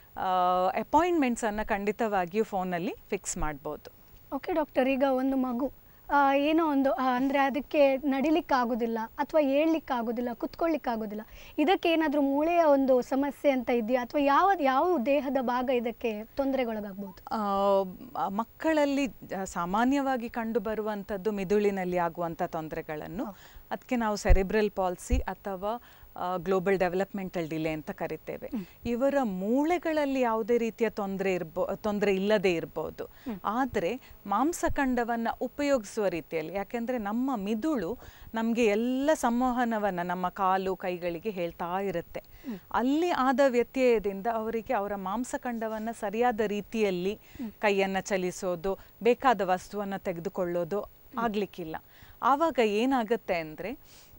ಅಪಾಯಿಂಟ್ಮೆಂಟ್ಸನ್ನು ಖಂಡಿತವಾಗಿಯೂ ಫೋನಲ್ಲಿ ಫಿಕ್ಸ್ ಮಾಡ್ಬೋದು ಓಕೆ ಡಾಕ್ಟರ್ ಈಗ ಒಂದು ಮಗು ಆ, ಏನೋ ಒಂದು ಆ, ಅಂದ್ರೆ ಅದಕ್ಕೆ ನಡಿಲಿಕ್ಕೆ ಆಗೋದಿಲ್ಲ ಅಥವಾ ಏಳ್ಲಿಕ್ಕೆ ಆಗೋದಿಲ್ಲ ಕುತ್ಕೊಳ್ಳಿಕ್ಕೆ ಆಗೋದಿಲ್ಲ ಇದಕ್ಕೆ ಏನಾದರೂ ಮೂಳೆಯ ಒಂದು ಸಮಸ್ಯೆ ಅಂತ ಇದೆಯಾ ಅಥವಾ ಯಾವ ಯಾವ ದೇಹದ ಭಾಗ ಇದಕ್ಕೆ ತೊಂದರೆಗೊಳಗಾಗ್ಬೋದು ಆ, ಮ- ಮಕ್ಕಳಲ್ಲಿ ಜ- ಸಾಮಾನ್ಯವಾಗಿ ಕಂಡುಬರುವಂಥದ್ದು ಮಿದುಳಿನಲ್ಲಿ ಆಗುವಂಥ ತೊಂದರೆಗಳನ್ನು ಅದಕ್ಕೆ ನಾವು ಸೆರೆಬ್ರಲ್ ಪಾಲ್ಸಿ ಅಥವಾ ಗ್ಲೋಬಲ್ ಡೆವಲಪ್ಮೆಂಟಲ್ ಡಿಲೇ ಅಂತ ಕರಿತೇವೆ ಇವರ ಮೂಳೆಗಳಲ್ಲಿ ಯಾವುದೇ ರೀತಿಯ ತೊಂದರೆ ಇರ್ಬೋ ತೊಂದರೆ ಇಲ್ಲದೆ ಇರ್ಬೋದು ಆದರೆ ಮಾಂಸಖಂಡವನ್ನು ಉಪಯೋಗಿಸುವ ರೀತಿಯಲ್ಲಿ ಯಾಕೆಂದರೆ ನಮ್ಮ ಮಿದುಳು ನಮಗೆ ಎಲ್ಲ ಸಂವಹನವನ್ನು ನಮ್ಮ ಕಾಲು ಕೈಗಳಿಗೆ ಹೇಳ್ತಾ ಇರುತ್ತೆ ಅಲ್ಲಿ ಆದ ವ್ಯತ್ಯಯದಿಂದ ಅವರಿಗೆ ಅವರ ಮಾಂಸಖಂಡವನ್ನು ಸರಿಯಾದ ರೀತಿಯಲ್ಲಿ ಕೈಯನ್ನು ಚಲಿಸೋದು ಬೇಕಾದ ವಸ್ತುವನ್ನು ತೆಗೆದುಕೊಳ್ಳೋದು ಆಗಲಿಕ್ಕಿಲ್ಲ ಆವಾಗ ಏನಾಗುತ್ತೆ ಅಂದರೆ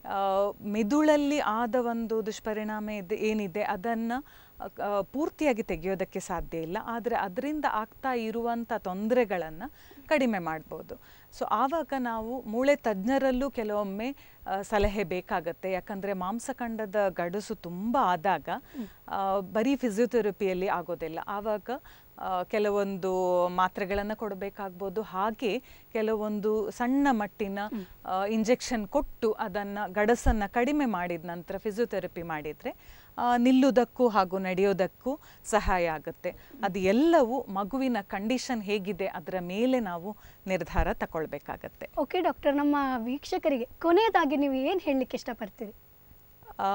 ಮಿದುಳಲ್ಲಿ ಆದ ಒಂದು ದುಷ್ಪರಿಣಾಮ ಇದೆ ಏನಿದೆ ಅದನ್ನು ಪೂರ್ತಿಯಾಗಿ ತೆಗೆಯೋದಕ್ಕೆ ಸಾಧ್ಯ ಇಲ್ಲ ಆದರೆ ಅದರಿಂದ ಆಗ್ತಾ ಇರುವಂಥ ತೊಂದರೆಗಳನ್ನು ಕಡಿಮೆ ಮಾಡ್ಬೋದು ಸೊ ಆವಾಗ ನಾವು ಮೂಳೆ ತಜ್ಞರಲ್ಲೂ ಕೆಲವೊಮ್ಮೆ ಆ, ಸಲಹೆ ಬೇಕಾಗತ್ತೆ ಯಾಕಂದರೆ ಮಾಂಸಖಂಡದ ಗಡಸು ತುಂಬ ಆದಾಗ ಆ, ಬರೀ ಫಿಸಿಯೋಥೆರಪಿಯಲ್ಲಿ ಆಗೋದಿಲ್ಲ ಆವಾಗ ಆ, ಕೆಲವೊಂದು ಮಾತ್ರೆಗಳನ್ನು ಕೊಡಬೇಕಾಗ್ಬೋದು ಹಾಗೆ ಕೆಲವೊಂದು ಸಣ್ಣ ಮಟ್ಟಿನ ಇಂಜೆಕ್ಷನ್ ಕೊಟ್ಟು ಅದನ್ನು ಗಡಸನ್ನು ಕಡಿಮೆ ಮಾಡಿದ ನಂತರ ಫಿಸಿಯೋಥೆರಪಿ ಮಾಡಿದರೆ ನಿಲ್ಲುವುದಕ್ಕೂ ಹಾಗೂ ನಡೆಯೋದಕ್ಕೂ ಸಹಾಯ ಆಗುತ್ತೆ ಅದು ಎಲ್ಲವೂ ಮಗುವಿನ ಕಂಡೀಷನ್ ಹೇಗಿದೆ ಅದರ ಮೇಲೆ ನಾವು ನಿರ್ಧಾರ ತಗೊಳ್ಬೇಕಾಗತ್ತೆ ಓಕೆ ಡಾಕ್ಟರ್ ನಮ್ಮ ವೀಕ್ಷಕರಿಗೆ ಕೊನೆಯದಾಗಿ ನೀವು ಏನು ಹೇಳಲಿಕ್ಕೆ ಇಷ್ಟಪಡ್ತೀರಿ ಆ,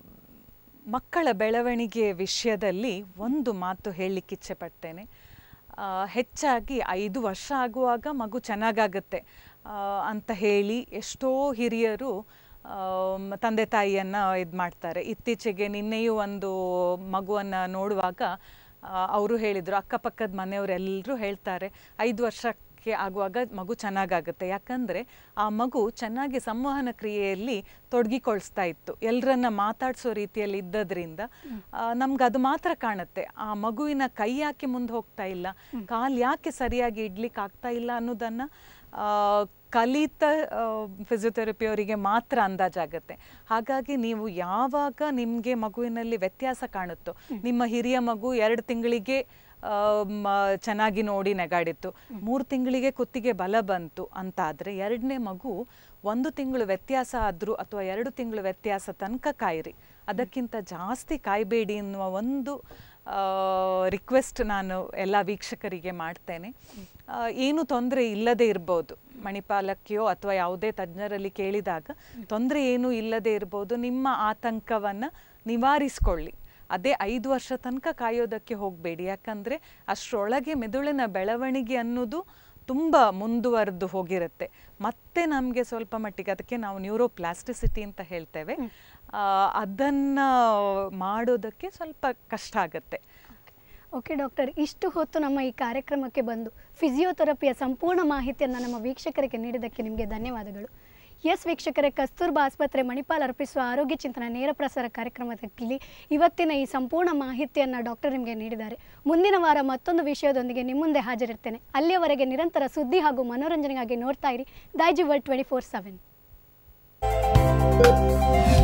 ಮಕ್ಕಳ ಬೆಳವಣಿಗೆ ವಿಷಯದಲ್ಲಿ ಒಂದು ಮಾತು ಹೇಳಲಿಕ್ಕೆ ಇಚ್ಛೆ ಪಡ್ತೇನೆ ಆ, ಹೆಚ್ಚಾಗಿ ಐದು ವರ್ಷ ಆಗುವಾಗ ಮಗು ಚೆನ್ನಾಗಾಗತ್ತೆ ಆ, ಅಂತ ಹೇಳಿ ಎಷ್ಟೋ ಹಿರಿಯರು ಆಮ್, ತಂದೆ ತಾಯಿಯನ್ನು ಇದು ಮಾಡ್ತಾರೆ ಇತ್ತೀಚೆಗೆ ನಿನ್ನೆಯೂ ಒಂದು ಮಗುವನ್ನು ನೋಡುವಾಗ ಅವರು ಹೇಳಿದರು ಅಕ್ಕಪಕ್ಕದ ಮನೆಯವರೆಲ್ಲರೂ ಹೇಳ್ತಾರೆ ಐದು ವರ್ಷಕ್ಕೆ ಆಗುವಾಗ ಮಗು ಚೆನ್ನಾಗಾಗುತ್ತೆ ಯಾಕಂದರೆ ಆ ಮಗು ಚೆನ್ನಾಗಿ ಸಂವಹನ ಕ್ರಿಯೆಯಲ್ಲಿ ತೊಡಗಿಕೊಳ್ಸ್ತಾ ಇತ್ತು ಎಲ್ಲರನ್ನ ಮಾತಾಡಿಸೋ ರೀತಿಯಲ್ಲಿ ಇದ್ದದ್ರಿಂದ ನಮ್ಗೆ ಅದು ಮಾತ್ರ ಕಾಣುತ್ತೆ ಆ ಮಗುವಿನ ಕೈ ಯಾಕೆ ಮುಂದೆ ಹೋಗ್ತಾ ಇಲ್ಲ ಕಾಲು ಯಾಕೆ ಸರಿಯಾಗಿ ಇಡ್ಲಿಕ್ಕೆ ಆಗ್ತಾ ಇಲ್ಲ ಅನ್ನೋದನ್ನು ಆ, ಕಲಿತ ಫಿಸಿಯೋಥೆರಪಿ ಅವರಿಗೆ ಮಾತ್ರ ಅಂದಾಜಾಗತ್ತೆ ಹಾಗಾಗಿ ನೀವು ಯಾವಾಗ ನಿಮಗೆ ಮಗುವಿನಲ್ಲಿ ವ್ಯತ್ಯಾಸ ಕಾಣುತ್ತೋ ನಿಮ್ಮ ಹಿರಿಯ ಮಗು ಎರಡು ತಿಂಗಳಿಗೆ ಆ, ಮ- ಚೆನ್ನಾಗಿ ನೋಡಿ ನೆಗಾಡಿತ್ತು ಮೂರು ತಿಂಗಳಿಗೆ ಕುತ್ತಿಗೆ ಬಲ ಬಂತು ಅಂತಾದರೆ ಎರಡನೇ ಮಗು ಒಂದು ತಿಂಗಳು ವ್ಯತ್ಯಾಸ ಆದರೂ ಅಥವಾ ಎರಡು ತಿಂಗಳು ವ್ಯತ್ಯಾಸ ತನಕ ಕಾಯಿರಿ ಅದಕ್ಕಿಂತ ಜಾಸ್ತಿ ಕಾಯಬೇಡಿ ಎನ್ನುವ ಒಂದು ರಿಕ್ವೆಸ್ಟ್ ನಾನು ಎಲ್ಲ ವೀಕ್ಷಕರಿಗೆ ಮಾಡ್ತೇನೆ ಆ, ಏನು ತೊಂದರೆ ಇಲ್ಲದೆ ಇರ್ಬೋದು ಮಣಿಪಾಲಕ್ಕೆಯೋ ಅಥವಾ ಯಾವುದೇ ತಜ್ಞರಲ್ಲಿ ಕೇಳಿದಾಗ ತೊಂದರೆ ಏನೂ ಇಲ್ಲದೆ ಇರ್ಬೋದು ನಿಮ್ಮ ಆತಂಕವನ್ನು ನಿವಾರಿಸ್ಕೊಳ್ಳಿ ಅದೇ ಐದು ವರ್ಷ ತನಕ ಕಾಯೋದಕ್ಕೆ ಹೋಗಬೇಡಿ ಯಾಕಂದರೆ ಅಷ್ಟರೊಳಗೆ ಮೆದುಳಿನ ಬೆಳವಣಿಗೆ ಅನ್ನೋದು ತುಂಬ ಮುಂದುವರೆದು ಹೋಗಿರುತ್ತೆ ಮತ್ತೆ ನಮಗೆ ಸ್ವಲ್ಪ ಮಟ್ಟಿಗೆ ಅದಕ್ಕೆ ನಾವು ನ್ಯೂರೋಪ್ಲಾಸ್ಟಿಸಿಟಿ ಅಂತ ಹೇಳ್ತೇವೆ ಅದನ್ನು ಮಾಡೋದಕ್ಕೆ ಸ್ವಲ್ಪ ಕಷ್ಟ ಆಗುತ್ತೆ ಓಕೆ ಡಾಕ್ಟರ್ ಇಷ್ಟು ಹೊತ್ತು ನಮ್ಮ ಈ ಕಾರ್ಯಕ್ರಮಕ್ಕೆ ಬಂದು ಫಿಸಿಯೋಥೆರಪಿಯ ಸಂಪೂರ್ಣ ಮಾಹಿತಿಯನ್ನು ನಮ್ಮ ವೀಕ್ಷಕರಿಗೆ ನೀಡಿದ್ದಕ್ಕೆ ನಿಮಗೆ ಧನ್ಯವಾದಗಳು ಎಸ್ ವೀಕ್ಷಕರೇ ಕಸ್ತೂರ್ಬಾ ಆಸ್ಪತ್ರೆ ಮಣಿಪಾಲ್ ಅರ್ಪಿಸುವ ಆರೋಗ್ಯ ಚಿಂತನ ನೇರ ಪ್ರಸಾರ ಕಾರ್ಯಕ್ರಮದಲ್ಲಿ ಇವತ್ತಿನ ಈ ಸಂಪೂರ್ಣ ಮಾಹಿತಿಯನ್ನು ಡಾಕ್ಟರ್ ನಿಮಗೆ ನೀಡಿದ್ದಾರೆ ಮುಂದಿನ ವಾರ ಮತ್ತೊಂದು ವಿಷಯದೊಂದಿಗೆ ನಿಮ್ಮ ಮುಂದೆ ಹಾಜರಿರ್ತೇನೆ ಅಲ್ಲಿಯವರೆಗೆ ನಿರಂತರ ಸುದ್ದಿ ಹಾಗೂ ಮನೋರಂಜನೆಗಾಗಿ ನೋಡ್ತಾ ಇರಿ Daijiworld twenty four seven